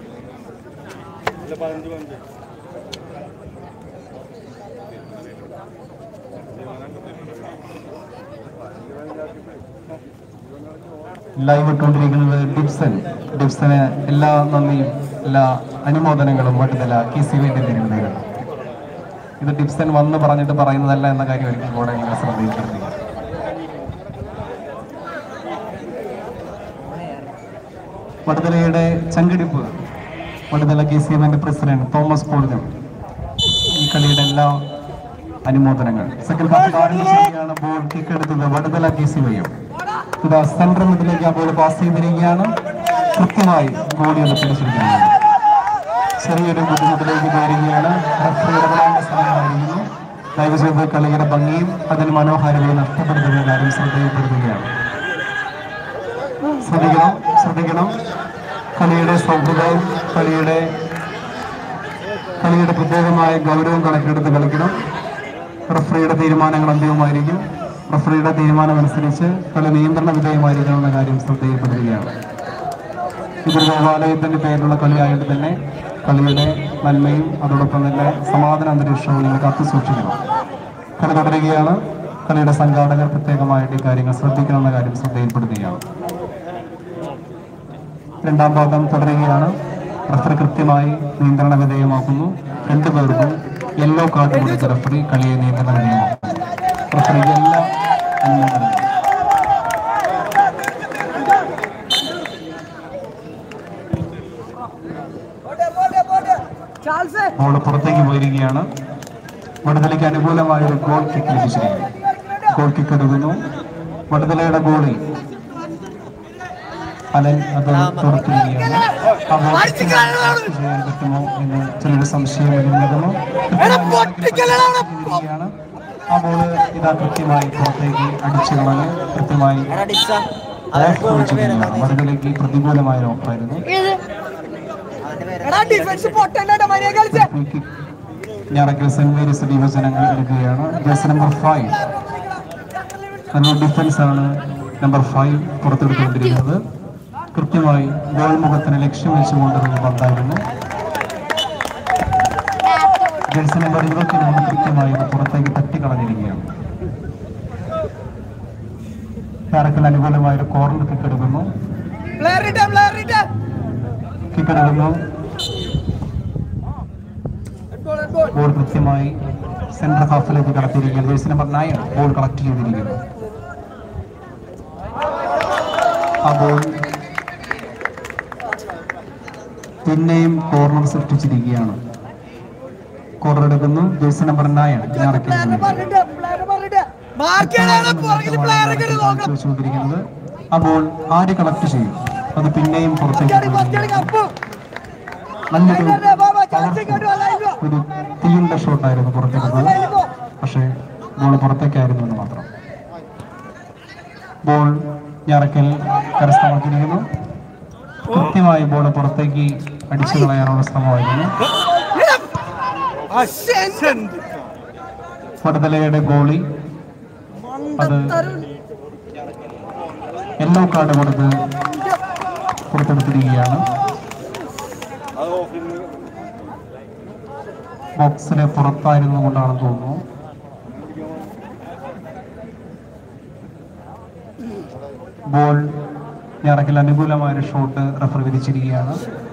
ലൈവ് ഇട്ടുകൊണ്ടിരിക്കുന്നത് ഡിപ്സൺ ഡിപ്സന് എല്ലാ നന്ദിയും എല്ലാ അനുമോദനങ്ങളും വട്ടുതല കെ സി വേണ്ടി നേരിടുന്നത് ഇത് ഡിപ്സൺ വന്ന് പറഞ്ഞിട്ട് പറയുന്നതല്ല എന്ന കാര്യം ഒരിക്കൽ കൂടെ നിങ്ങൾ ശ്രദ്ധയിൽപ്പെടുത്തുക വടുതലയുടെ ചങ്കടിപ്പ് വടുതല കെ സി എമ്മിന്റെ പ്രസിഡന്റ് തോമസ് പോളിനും ഈ കളിയുടെ എല്ലാ അനുമോദനങ്ങൾ സെക്കൻഡ് ഹാഫ് ആരംഭിച്ചിരിക്കുകയാണ് ബോൾ കിക്ക് എടുത്തത് Vaduthala K C Y M ഇതാ സെൻട്രൽ മിഡിലേക്ക് ആ ബോൾ പാസ് ചെയ്തിരിക്കുകയാണ് കൃത്യമായി ഗോളി അത് പിടിച്ചിരിക്കുകയാണ് ചെറിയൊരു ബുദ്ധിമുട്ടിലേക്ക് കയറുകയാണ് റഫറി ഇടപെടേണ്ട സമയമായിരിക്കുന്നു ദയവ് ചെയ്ത് കളിയുടെ ഭംഗിയും അതിന് മനോഹാരിതയും നഷ്ടപ്പെടുത്തുന്ന കാര്യം ശ്രദ്ധയിൽപ്പെടുത്തുകയാണ് ശ്രദ്ധിക്കണം ശ്രദ്ധിക്കണം കളിയുടെ സൗഹൃദവും കളിയുടെ കളിയുടെ പ്രത്യേകമായ ഗൗരവം കണക്കിലെടുത്ത് കളിക്കണം റഫറിയുടെ തീരുമാനങ്ങൾ അന്തിമമായിരിക്കും റഫറിയുടെ തീരുമാനമനുസരിച്ച് കളി നിയന്ത്രണ വിധേയമായിരിക്കണം എന്ന കാര്യം ശ്രദ്ധയിൽപ്പെടുത്തുകയാണ് ഇതൊരു ദേവാലയത്തിന്റെ പേരിലുള്ള കളിയായിട്ട് തന്നെ കളിയുടെ നന്മയും അതോടൊപ്പം തന്നെ സമാധാന അന്തരീക്ഷവും നിങ്ങൾ കാത്തു സൂക്ഷിക്കണം കളി തുടരുകയാണ് കളിയുടെ സംഘാടകർ പ്രത്യേകമായിട്ട് ഈ കാര്യങ്ങൾ ശ്രദ്ധിക്കണമെന്ന കാര്യം ശ്രദ്ധയിൽപ്പെടുത്തുകയാണ് രണ്ടാം ഭാഗം തുടരുകയാണ് റഫറി കൃത്യമായി നിയന്ത്രണ വിധേയമാക്കുന്നു രണ്ടു പേർക്കും യെല്ലോ കാർഡ് കൊടുത്ത റഫറി കളിയെ നിയന്ത്രണ വിധേയമാക്കുന്നു റഫറിക്ക് എല്ലാ അനുമോദനങ്ങളും ബോൾ പുറത്തേക്ക് പോയിരിക്കുകയാണ് വടുതലയ്ക്ക് അനുകൂലമായ ഒരു ഗോൾ കിക്ക് ലഭിച്ചിരിക്കുന്നു ഗോൾ കിക്ക് എടുക്കുന്നു വടുതലയുടെ ഗോളി അലൻ അത് തുറത്തിരിക്കുകയാണ് ആ ബോൾ കൃത്യമായി ചെയ്യാൻ പറ്റുമോ എന്ന് ചെറിയൊരു സംശയം നിലനിൽക്കുന്നു കൃത്യമായി ആ ബോൾ ഇതാ കൃത്യമായി പുറത്തേക്ക് അടിച്ചു കളഞ്ഞ് കൃത്യമായി എടാ ഡിപ്സ ഓഫ് വെച്ചിരിക്കുകയാണ് വടുതലയ്ക്ക് പ്രതികൂലമായ ഒരു ഓഫായിരുന്നു അവന്റെ പേര് ഞായറാഴ്ച സെന്റ് മേരീസ് ഡിവിജനങ്ങൾ എടുക്കുകയാണ് ജേഴ്സി നമ്പർ ഫൈവ് നല്ല ഡിഫൻസ് ആണ് നമ്പർ ഫൈവ് പുറത്തെടുത്തുകൊണ്ടിരിക്കുന്നത് കൃത്യമായി ഗോൾ മുഖത്തിന് ലക്ഷ്യം വെച്ചുകൊണ്ടിരുന്ന പന്തായിരുന്നു ജേഴ്സി നമ്പർ ഇരുപത്തിമൂന്ന് കൃത്യമായി ഇത് പുറത്തേക്ക് തട്ടിക്കളഞ്ഞിരിക്കുകയാണ് കാരക്കൽ അനുകൂലമായ ഒരു കോർണർ കിക്ക് എടുക്കുന്നു കിക്ക് എടുക്കുന്നു ബോൾ കൃത്യമായി സെന്റർ ഹാഫിലേക്ക് കടത്തിയിരിക്കുകയാണ് jersey number nine ball collect ചെയ്തിരിക്കുന്നു ആ ബോൾ പിന്നെയും കോർണർ സൃഷ്ടിച്ചിരിക്കുകയാണ് കോർണർ എടുക്കുന്നു ജേഴ്സി നമ്പർ നയൻ വെച്ചുകൊണ്ടിരിക്കുന്നത് ആ ബോൾ ആര് കളക്ട് ചെയ്യും അത് പിന്നെയും പുറത്തേക്ക് പോയിരിക്കുകയാണ്. നല്ലൊരു powerful ഒരു തീയുള്ള ഷോട്ടായിരുന്നു പുറത്തെടുത്തത് പക്ഷേ ബോൾ പുറത്തേക്കായിരുന്നു എന്ന് മാത്രം ബോൾ ഞാറക്കൽ കരസ്ഥമാക്കിയിരിക്കുന്നു കൃത്യമായി ബോൾ പുറത്തേക്ക് അടിച്ചു കളയാനുള്ള ശ്രമമായിരുന്നു പടുതലയുടെ ഗോളി അത് യെല്ലോ കാർഡ് കൊടുത്ത് പുറത്തെടുത്തിരിക്കുകയാണ് ബോക്സിന് പുറത്തായിരുന്നു കൊണ്ടാണെന്ന് തോന്നുന്നു ബോൾ ഞാറക്കിൽ അനുകൂലമായ ഒരു ഷോട്ട് റഫർ വിധിച്ചിരിക്കുകയാണ്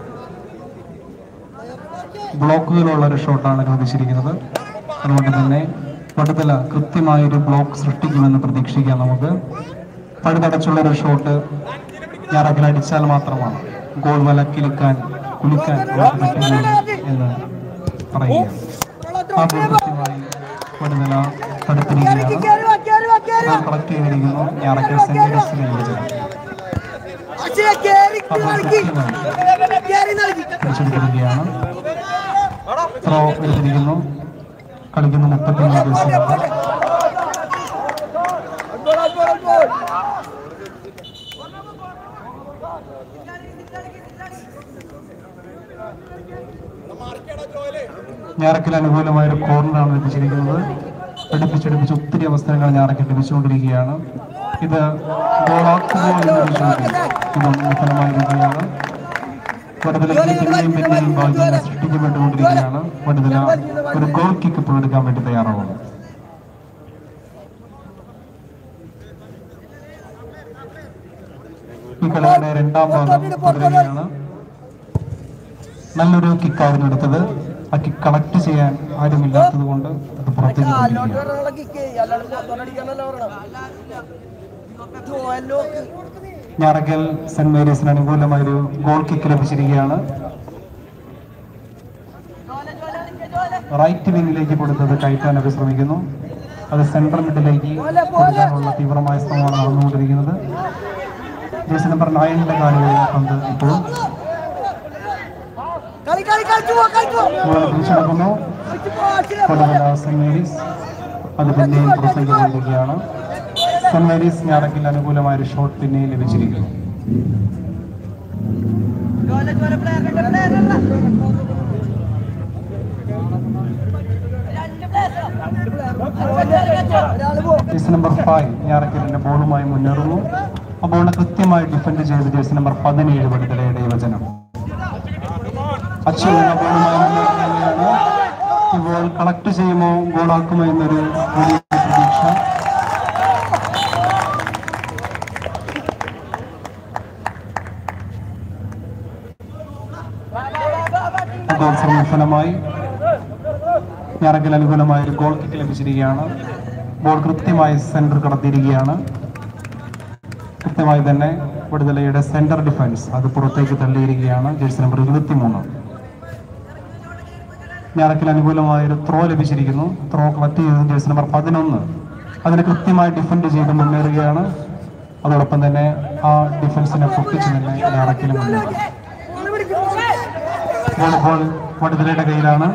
ബ്ലോക്കുകളുള്ള ഒരു ഷോട്ടാണ് വിധിച്ചിരിക്കുന്നത് അതുകൊണ്ട് തന്നെ പടുതല കൃത്യമായ ഒരു ബ്ലോക്ക് സൃഷ്ടിക്കുമെന്ന് പ്രതീക്ഷിക്കാം നമുക്ക് പഴുതടച്ചുള്ള ഒരു ഷോട്ട് ഞാറക്കിൽ അടിച്ചാൽ മാത്രമാണ് ഗോൾ വല കിലുക്കാൻ കുലിക്കാൻ അവർക്ക് പറ്റുകയുള്ളൂ എന്ന് പറയുകയാണ് ആ ബോൾ കൃത്യമായി പടുതല തടുത്തിരിക്കുകയാണ് ബോൾ കളക്ട് ചെയ്തിരിക്കുന്നു ഞാറക്കൽ സെന്റ് മേരീസിനെ വിളിച്ചത് പിടിച്ചെടുത്തിരിക്കുകയാണ് ത്രോ എടുത്തിരിക്കുന്നു കളിക്കുന്ന മുപ്പത്തിമൂന്ന് ദിവസമാണ് ഞാറക്കിൽ അനുകൂലമായ ഒരു കോർണറാണ് ലഭിച്ചിരിക്കുന്നത് അടുപ്പിച്ചടുപ്പിച്ച് ഒത്തിരി അവസരങ്ങൾ ഞാറക്കിൽ ലഭിച്ചുകൊണ്ടിരിക്കുകയാണ് ഇത് ഗോളാക്കുമോ എന്നൊരു ചോദ്യം ഇതും വിഫലമായിരിക്കുകയാണ് വടുതലയ്ക്ക് പിന്നെയും പിന്നെയും ഭാഗ്യങ്ങൾ സൃഷ്ടിക്കപ്പെട്ടുകൊണ്ടിരിക്കുകയാണ് വടുതല ഒരു ഗോൾ കിക്ക് ഇപ്പോൾ എടുക്കാൻ വേണ്ടി തയ്യാറാവുന്നു ഈ കളിയുടെ രണ്ടാം ഭാഗം തുടരുകയാണ് നല്ലൊരു കിക്കായിരുന്നു എടുത്തത് ആ കിക്ക് കളക്ട് ചെയ്യാൻ ആരുമില്ലാത്തത് കൊണ്ട് അത് പുറത്തേക്ക് പോയിരിക്കുകയാണ്. ഞാറക്കൽ സെന്റ് മേരീസിന് അനുകൂലമായ ഒരു ഗോൾ കിക്ക് ലഭിച്ചിരിക്കുകയാണ് റൈറ്റ് വിങ്ങിലേക്ക് കൊടുത്തത് കയറ്റാനൊക്കെ ശ്രമിക്കുന്നു അത് സെൻട്രൽ മിഡിലേക്ക് കൊടുക്കാനുള്ള തീവ്രമായ ശ്രമമാണ് നടന്നുകൊണ്ടിരിക്കുന്നത് ജേഴ്സി നമ്പർ നയനിന്റെ കാലുകളിൽ പന്ത് ഇപ്പോൾ ഗോൾ തിരിച്ചെടുക്കുന്നു കൊടുവല സെന്റ് മേരീസ് അത് പിന്നെയും പുറത്തേക്ക് പോയിരിക്കുകയാണ് സെന്റ് മേരീസ് ഞാറക്കിൽ അനുകൂലമായ ഒരു ഷോട്ട് പിന്നെയും ലഭിച്ചിരിക്കുന്നു ജേഴ്സി നമ്പർ ഫൈവ് ഞാറക്കലിന്റെ ബോളുമായി മുന്നേറുന്നു ആ ബോളിനെ കൃത്യമായി ഡിഫെൻഡ് ചെയ്ത് ജേഴ്സി നമ്പർ പതിനേഴ് വടുതലയുടെ യുവജനം അച്ഛൻ എന്ന ബോളുമായി മുന്നേറുകയാണ് ഈ ബോൾ കളക്ട് ചെയ്യുമോ ഗോളാക്കുമോ എന്നൊരു വലിയ പ്രതീക്ഷ ഗോൾ ശ്രമം വിഫലമായി ഞാറക്കൽ അനുകൂലമായ ഒരു ഗോൾ കിക്ക് ലഭിച്ചിരിക്കുകയാണ് ബോൾ കൃത്യമായി സെന്റർ കടത്തിയിരിക്കുകയാണ് കൃത്യമായി തന്നെ വിടുതലയുടെ സെന്റർ ഡിഫൻസ് അത് പുറത്തേക്ക് തള്ളിയിരിക്കുകയാണ് ജേഴ്സി നമ്പർ ഇരുപത്തിമൂന്ന് ഞാറക്കൽ അനുകൂലമായ ഒരു ത്രോ ലഭിച്ചിരിക്കുന്നു ത്രോ കളക്ട് ചെയ്തത് ജേഴ്സി നമ്പർ പതിനൊന്ന് അതിന് കൃത്യമായി ഡിഫെൻഡ് ചെയ്ത് മുന്നേറുകയാണ് അതോടൊപ്പം തന്നെ ആ ഡിഫൻസിനെ പൊട്ടിച്ച് തന്നെ ഞാറക്കൽ മുന്നേറി ബോൾ ഇപ്പോൾ വടുതലയുടെ കയ്യിലാണ്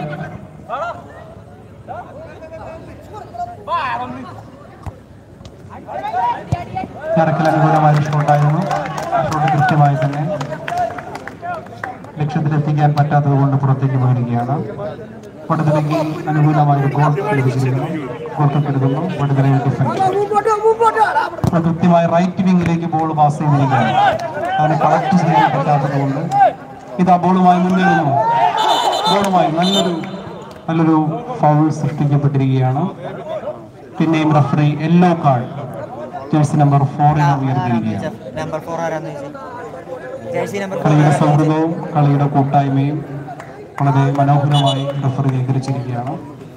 ഞാറക്കൽ അനുകൂലമായ ഒരു ഷോട്ടായിരുന്നു ആ ഷോട്ട് കൃത്യമായി തന്നെ ലക്ഷ്യത്തിലെത്തിക്കാൻ പറ്റാത്തത് കൊണ്ട് പുറത്തേക്ക് പോയിരിക്കുകയാണ് വടുതലയ്ക്ക് അനുകൂലമായ ഒരു ഗോൾ ലഭിച്ചിരിക്കുന്നു ഗോൾ കിക്ക് എടുക്കുന്നു വടുതലയുടെ ഡിഫൻസ് അപ്പോൾ കൃത്യമായി റൈറ്റ് വിങ്ങിലേക്ക് ബോൾ പാസ് ചെയ്തിരിക്കുകയാണ് അതിനെ കളക്ട് ചെയ്യാൻ പറ്റാത്തത് കൊണ്ട് ഇത് ആ ബോളുമായി മുന്നേറുന്നു ബോളുമായി നല്ലൊരു നല്ലൊരു ഫൗൾ സൃഷ്ടിക്കപ്പെട്ടിരിക്കുകയാണ് പിന്നെയും referee yellow card jersey number ഫോറിന് ഉയർത്തിയിരിക്കുകയാണ് നമ്പർ ഫോർ ആരാന്ന് ചോദിച്ചു ജേഴ്സി നമ്പർ കളിയുടെ സൗഹൃദവും കളിയുടെ കൂട്ടായ്മയും വളരെ മനോഹരമായി റഫറി സ്വീകരിച്ചിരിക്കുകയാണ്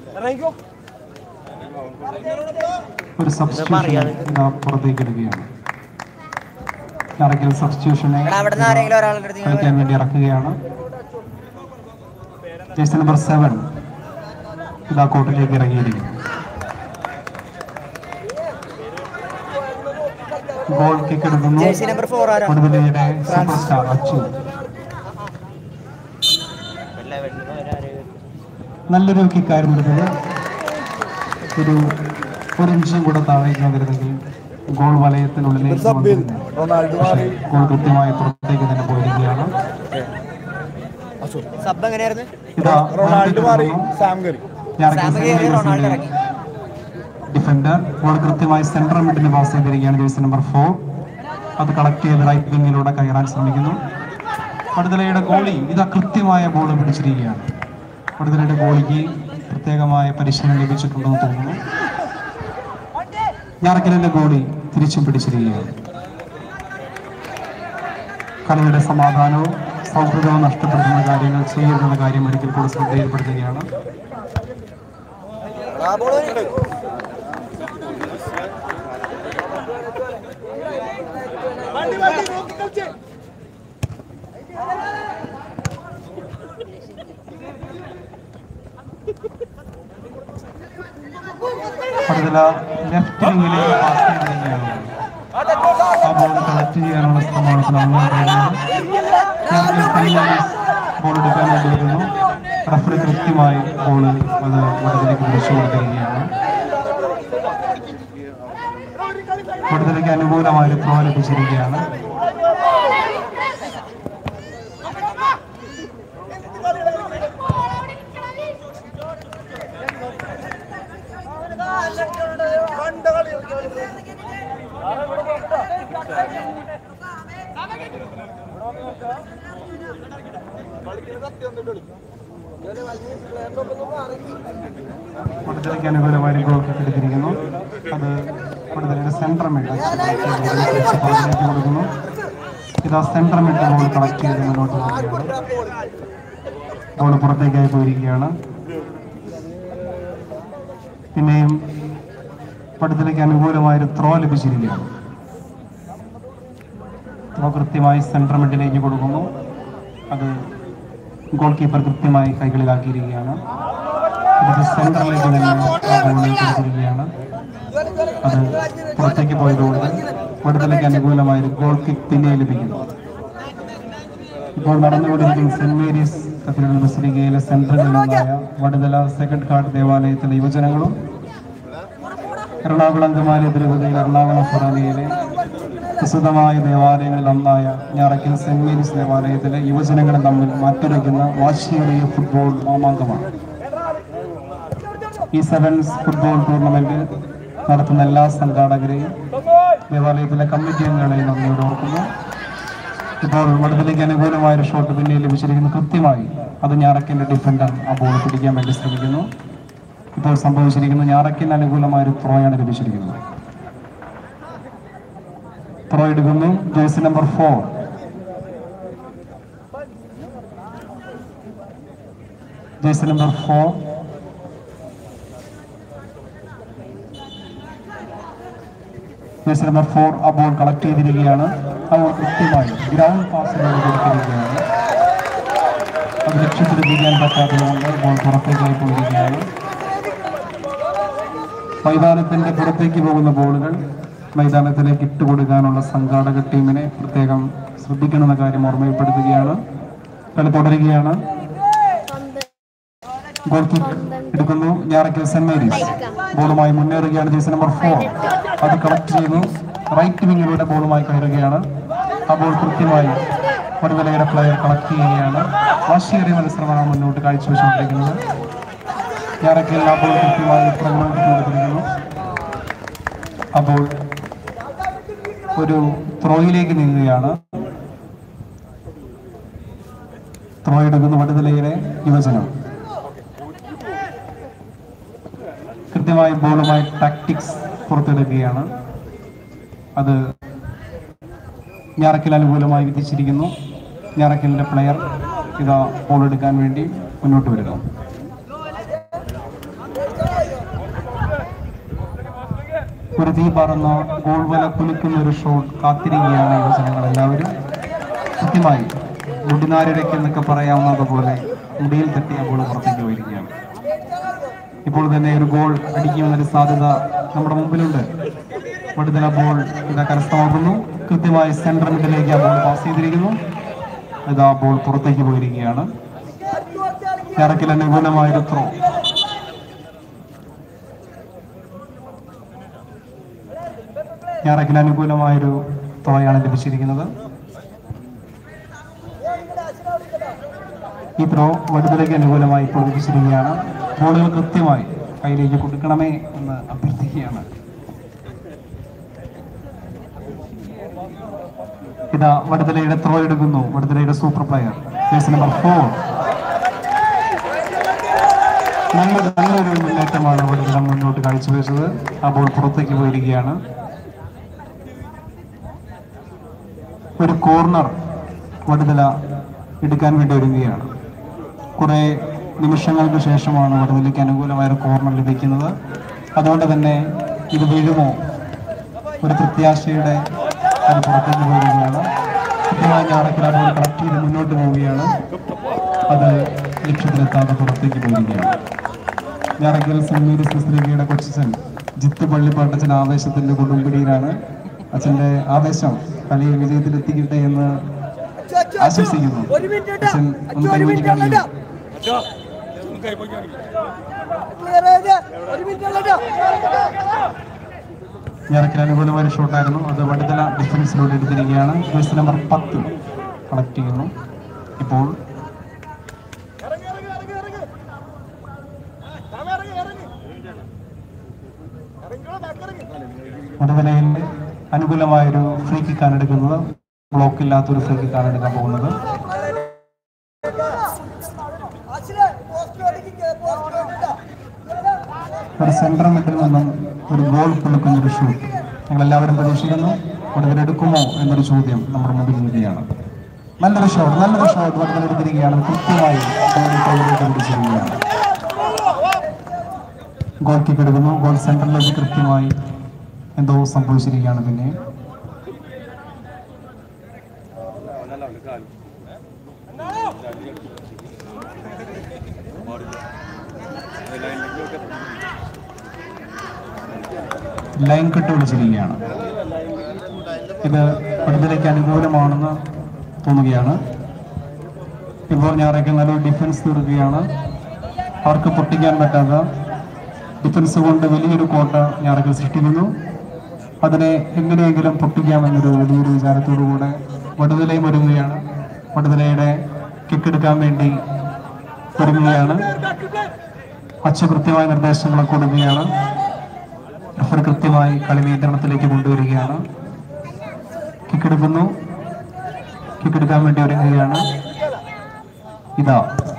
ഒരു സബ്സ്റ്റിറ്റ്യൂഷൻ ഇതാ പുറത്തേക്ക് ഇടുകയാണ് ഇറക്കിയ സബ്സ്റ്റിറ്റ്യൂഷനെ അവിടെ നിന്ന് ആരെങ്കിലും ഒരാളുടെ അടുത്ത് ഇങ്ങനെ കളിക്കാൻ വേണ്ടി ഇറക്കുകയാണ് ജേഴ്സി നമ്പർ സെവൻ ഇതാ കോർട്ടിലേക്ക് ഇറങ്ങിയിരിക്കുന്നു ഗോൾ കിക്ക് എടുക്കുന്നു ജേഴ്സി നമ്പർ ഫോർ ആരാ കൊടുവലയുടെ സൂപ്പർ സ്റ്റാർ അച്ചു നല്ലൊരു കിക്കായിരുന്നു എടുത്തത് ഒരു ഒരു ഇഞ്ചും കൂടെ താഴേക്ക് വന്നിരുന്നെങ്കിൽ ഗോൾ വലയത്തിനുള്ളിലേക്ക് വന്നിരുന്നു. പക്ഷേ ഗോൾ കൃത്യമായി പുറത്തേക്ക് തന്നെ പോയിരിക്കുകയാണ് സബ് എങ്ങനെയായിരുന്നു ഇതാ റൊണാൾഡോ മാറി സാം കയറി സാം കയറി റൊണാൾഡോ ഇറങ്ങി ഡിഫൻഡർ ബോൾ കൃത്യമായി സെൻട്രൽ മിഡിന് പാസ് ചെയ്തിരിക്കുകയാണ് ജേഴ്സി നമ്പർ ഫോർ അത് കളക്ട് ചെയ്ത് റൈറ്റ് വിങ്ങിലൂടെ കയറാൻ ശ്രമിക്കുന്നു പടുതലയുടെ ഗോളി ഇതാ കൃത്യമായ ബോൾ പിടിച്ചിരിക്കുകയാണ് പടുതലയുടെ ഗോളിക്ക് പ്രത്യേകമായ പരിശീലനം ലഭിച്ചിട്ടുണ്ടെന്ന് തോന്നുന്നു ഞാറക്കലിന്റെ ഗോളി തിരിച്ചും പിടിച്ചിരിക്കുകയാണ് കളിയുടെ സമാധാനവും സൗഹൃദവും നഷ്ടപ്പെടുത്തുന്ന കാര്യങ്ങൾ ചെയ്യരുതെന്ന കാര്യം ഒരിക്കൽ കൂടി ശ്രദ്ധയിൽപ്പെടുത്തുകയാണ് പടുതല ലെഫ്റ്റ് വിങ്ങിലേക്ക് പാസ് ചെയ്തിരിക്കുകയാണ് ആ ബോൾ കളക്ട് ചെയ്യാനുള്ള ശ്രമമാണ് ഇപ്പോൾ നടന്നുകൊണ്ടിരിക്കുന്നത് ബോൾ എടുക്കാൻ വേണ്ടി വരുന്നു റഫറി കൃത്യമായി ബോൾ അത് വടതിലേക്ക് തിരിച്ചു കൊടുത്തിരിക്കുകയാണ് വടതിലേക്ക് അനുകൂലമായ ഒരു ത്രോ ലഭിച്ചിരിക്കുകയാണ് വടതലയ്ക്ക് അനുകൂലമായി ഗോൾ എടുത്തിരിക്കുന്നു അത് വടതലയുടെ സെൻട്രൽ മിഡ് കൊടുക്കുന്നു ഇതാ സെൻട്രൽ മിഡ് ബോൾ കളക്ട് ചെയ്ത് മുന്നോട്ട് പോവുകയാണ് ബോൾ പുറത്തേക്കായി പോയിരിക്കുകയാണ് പിന്നെയും പടുതലയ്ക്ക് അനുകൂലമായൊരു ത്രോ ലഭിച്ചിരിക്കുകയാണ് ത്രോ കൃത്യമായി സെൻട്രൽ മിഡിലേക്ക് കൊടുക്കുന്നു അത് ഗോൾ കീപ്പർ കൃത്യമായി കൈകളിലാക്കിയിരിക്കുകയാണ് ഇത് സെൻട്രലിലേക്ക് തന്നെ ആ ബോളിലേക്ക് കൊടുത്തിരിക്കുകയാണ് അത് പുറത്തേക്ക് പോയതുകൊണ്ട് പടുതലയ്ക്ക് അനുകൂലമായൊരു ഗോൾ കിക്ക് പിന്നെ ലഭിക്കുന്നു ഇപ്പോൾ നടന്നുകൊണ്ടിരിക്കുന്ന സെന്റ് മേരീസ് കത്തീഡ്രൽ ബസിലിക്കയിലെ സെൻട്രലിൽ നിന്നായ വടുതല സെക്കൻഡ് ഘാട്ട് ദേവാലയത്തിലെ യുവജനങ്ങളും എറണാകുളം അങ്കമാലി തിരുപതിയിൽ എറണാകുളം ഫൊറാനയിലെ പ്രസിദ്ധമായ ദേവാലയങ്ങളിൽ ഒന്നായ ഞാറക്കൽ സെന്റ് മേരീസ് ദേവാലയത്തിലെ യുവജനങ്ങളും തമ്മിൽ മാറ്റുരയ്ക്കുന്ന വാശിയേറിയ ഫുട്ബോൾ മാമാങ്കമാണ് ഈ സെവൻസ് ഫുട്ബോൾ ടൂർണമെന്റ് നടത്തുന്ന എല്ലാ സംഘാടകരെയും ദേവാലയത്തിലെ കമ്മിറ്റി അംഗങ്ങളെയും നന്ദിയോട് ഓർക്കുന്നു ഇപ്പോൾ വടതിലേക്ക് അനുകൂലമായ ഒരു ഷോട്ട് പിന്നിൽ ലഭിച്ചിരിക്കുന്നു കൃത്യമായി അത് ഞാറക്കലിന്റെ ഡിഫൻഡർ ആ ബോൾ പിടിക്കാൻ വേണ്ടി ശ്രമിക്കുന്നു ഇപ്പോൾ സംഭവിച്ചിരിക്കുന്നു ഞാറക്കലിന് അനുകൂലമായ ഒരു ത്രോയാണ് ലഭിച്ചിരിക്കുന്നത് ത്രോ എടുക്കുന്നു jersey number four jersey number four jersey number four ആ ബോൾ കളക്ട് ചെയ്തിരിക്കുകയാണ് ആ ബോൾ കൃത്യമായി ഗ്രൗണ്ട് പാസിലൂടെ കൊടുത്തിരിക്കുകയാണ് അത് ലക്ഷ്യത്തിലെത്തിക്കാൻ പറ്റാത്തതുകൊണ്ട് ബോൾ പുറത്തേക്കായി പോയിരിക്കുകയാണ് മൈതാനത്തിന്റെ പുറത്തേക്ക് പോകുന്ന ബോളുകൾ മൈതാനത്തിലേക്ക് ഇട്ടുകൊടുക്കാനുള്ള സംഘാടക ടീമിനെ പ്രത്യേകം ശ്രദ്ധിക്കണമെന്ന കാര്യം ഓർമ്മപ്പെടുത്തുകയാണ് കളി തുടരുകയാണ് പന്ത് ഗോൾ കിക്ക് എടുക്കുന്നു ഞാറക്കൽ സെന്റ് മേരീസ് ബോളുമായി മുന്നേറുകയാണ് ജേഴ്സി നമ്പർ ഫോർ അത് കളക്ട് ചെയ്യുന്നു റൈറ്റ് വിങ്ങിലൂടെ ബോളുമായി കയറുകയാണ് ആ ബോൾ കൃത്യമായി വടുതലയുടെ പ്ലെയർ കളക്ട് ചെയ്യുകയാണ് വാശിയേറിയ മത്സരമാണ് മുന്നോട്ട് കാഴ്ചവെച്ചുകൊണ്ടിരിക്കുന്നത് ഞാറക്കൽ ആ ബോൾ കൃത്യമായി പ്രകടനത്തിൽ കൊടുത്തിരിക്കുന്നു ആ ബോൾ ഒരു ത്രോയിലേക്ക് നീങ്ങുകയാണ് ത്രോ എടുക്കുന്ന വടുതലയിലെ യുവജനം കൃത്യമായി ബോളുമായി ടാക്ടിക്സ് പുറത്തെടുക്കുകയാണ് അത് ഞാറക്കൽ അനുകൂലമായി വിധിച്ചിരിക്കുന്നു ഞാറക്കലിന്റെ പ്ലെയർ ഇതാ ബോൾ എടുക്കാൻ വേണ്ടി മുന്നോട്ട് വരിക ഒരു തീ പറന്ന ഗോൾ വല കുലുക്കുന്ന ഒരു ഷോട്ട് കാത്തിരിക്കുകയാണ് യുവജനങ്ങൾ എല്ലാവരും കൃത്യമായി മുടിനാരിടയ്ക്ക് എന്നൊക്കെ പറയാവുന്നതുപോലെ മുടിയിൽ തട്ടിയ ബോൾ പുറത്തേക്ക് പോയിരിക്കുകയാണ് ഇപ്പോൾ തന്നെ ഒരു ഗോൾ അടിക്കുമെന്നൊരു സാധ്യത നമ്മുടെ മുമ്പിലുണ്ട് വടുതല ബോൾ ഇതാ കരസ്ഥമാക്കുന്നു കൃത്യമായി സെൻട്രൽ മിഡിലേക്ക് ആ ബോൾ പാസ് ചെയ്തിരിക്കുന്നു ഇതാ ബോൾ പുറത്തേക്ക് പോയിരിക്കുകയാണ് ഇറക്കിൽ അനുകൂലമായൊരു ത്രോ ഇറക്കിൽ അനുകൂലമായൊരു ത്രോയാണ് ലഭിച്ചിരിക്കുന്നത് ഈ ത്രോ വടുതലയ്ക്ക് അനുകൂലമായി ഇപ്പോൾ ലഭിച്ചിരിക്കുകയാണ് ബോളുകൾ കൃത്യമായി കയ്യിലേക്ക് കൊടുക്കണമേ എന്ന് അഭ്യർത്ഥിക്കുകയാണ് ഇതാ വടുതലയുടെ ത്രോ എടുക്കുന്നു വടുതലയുടെ super player case number four നല്ല നല്ലൊരു മുന്നേറ്റമാണ് വടുതല മുന്നോട്ട് കാഴ്ചവെച്ചത് ആ ബോൾ പുറത്തേക്ക് പോയിരിക്കുകയാണ് ഒരു കോർണർ വടുതല എടുക്കാൻ വേണ്ടി ഒരുങ്ങുകയാണ് കുറെ നിമിഷങ്ങൾക്ക് ശേഷമാണ് വടുതലയ്ക്ക് അനുകൂലമായ ഒരു കോർണർ ലഭിക്കുന്നത് അതുകൊണ്ട് തന്നെ ഇത് വീഴുമോ ഒരു പ്രത്യാശയുടെ അത് പുറത്തേക്ക് പോവുകയാണ് കൃത്യമായി ഞാറക്കിൽ ബോൾ കളക്ട് ചെയ്ത് മുന്നോട്ട് പോവുകയാണ് അത് ലക്ഷ്യത്തിലെത്താതെ പുറത്തേക്ക് പോവുകയാണ് ഞാറക്കൽ സെന്റ് മേരീസ് ക്രിസ്തുലിക്കയുടെ കൊച്ചൻ ജിത്ത് പള്ളിപ്പാട്ടച്ചൻ ആവേശത്തിന്റെ കൊടുമ്പിടിയിലാണ് അച്ഛന്റെ ആവേശം കളിയിൽ വിജയത്തിലെത്തിക്കട്ടെ എന്ന് ആശംസിക്കുന്നു അച്ഛൻ ഒന്ന് കൈവരിക്കുകയാണെങ്കിൽ ഞാറക്കൽ അനുകൂലമായ ഷോട്ടായിരുന്നു അത് വടുതല ഡിഫൻസിലൂടെ എടുത്തിരിക്കുകയാണ് ജേഴ്സി നമ്പർ പത്ത് കളക്ട് ചെയ്യുന്നു ഇപ്പോൾ മുതലയിൽ അനുകൂലമായൊരു ഫ്രീ കിക്കാണ് എടുക്കുന്നത് ബ്ലോക്ക് ഇല്ലാത്തൊരു ഫ്രീ കിക്കാണ് എടുക്കാൻ പോകുന്നത് ഒരു സെൻട്രൽ മിഡിൽ നിന്നും ഒരു ഗോൾ പുള്ളിക്കുന്ന ഒരു ഷൂട്ട് ഞങ്ങൾ എല്ലാവരും പ്രതീക്ഷിക്കുന്നു കൂടുതൽ എടുക്കുമോ എന്നൊരു ചോദ്യം നമ്മുടെ മുമ്പിൽ നിൽക്കുകയാണ് നല്ലൊരു ഷോട്ട് നല്ലൊരു ഷോട്ട് വടകര എടുത്തിരിക്കുകയാണ് കൃത്യമായി ഗോളിൽ കൈയിലേക്ക് പിടിച്ചിരിക്കുകയാണ് ഗോൾ കിക്ക് എടുക്കുന്നു ഗോൾ സെന്ററിലേക്ക് കൃത്യമായി എന്തോ സംഭവിച്ചിരിക്കുകയാണ് പിന്നെ ലൈൻ കെട്ട് വിളിച്ചിരിക്കുകയാണ് ഇത് പടുതലേക്ക് അനുകൂലമാണെന്ന് തോന്നുകയാണ് ഇപ്പോൾ ഞായറൊക്കെ നല്ലൊരു ഡിഫൻസ് തീർക്കുകയാണ് അവർക്ക് പൊട്ടിക്കാൻ പറ്റാത്ത ഡിഫൻസ് കൊണ്ട് വലിയൊരു കോട്ട ഞായറൊക്കെ സൃഷ്ടിക്കുന്നു അതിനെ എങ്ങനെയെങ്കിലും പൊട്ടിക്കാമെന്നൊരു വലിയൊരു വിചാരത്തോടുകൂടെ വടുതലയും ഒരുങ്ങുകയാണ് വടുതലയുടെ കിക്കെടുക്കാൻ വേണ്ടി ഒരുങ്ങുകയാണ് അച്ഛ കൃത്യമായ നിർദ്ദേശങ്ങളൊക്കെ കൊടുക്കുകയാണ് റഫർ കൃത്യമായി കളി നിയന്ത്രണത്തിലേക്ക് കൊണ്ടുവരികയാണ് കിക്കെടുക്കുന്നു കിക്കെടുക്കാൻ വേണ്ടി ഒരുങ്ങുകയാണ് ഇതാ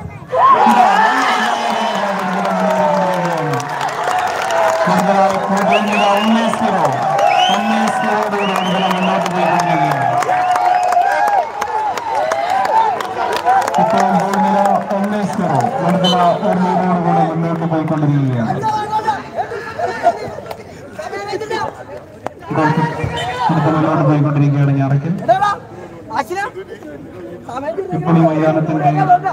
കൂടുതലായി കൂടുതൽ ഒന്നേ സീറോ ഒന്നേ സീറോയുടെ കൂടുതൽ മുന്നോട്ട് പോയിക്കൊണ്ടിരിക്കുകയാണ് ഇപ്പോൾ ഗോൾ നില ഒന്നേ സീറോ കൂടുതൽ ഒരു ലീഡോടുകൂടെ മുന്നോട്ട് പോയിക്കൊണ്ടിരിക്കുകയാണ് ഗോൾ കൂടുതൽ മുന്നോട്ട് പോയിക്കൊണ്ടിരിക്കുകയാണ് ഞാറയ്ക്കൽ ഇപ്പോൾ ഈ മൈതാനത്തിന്റെ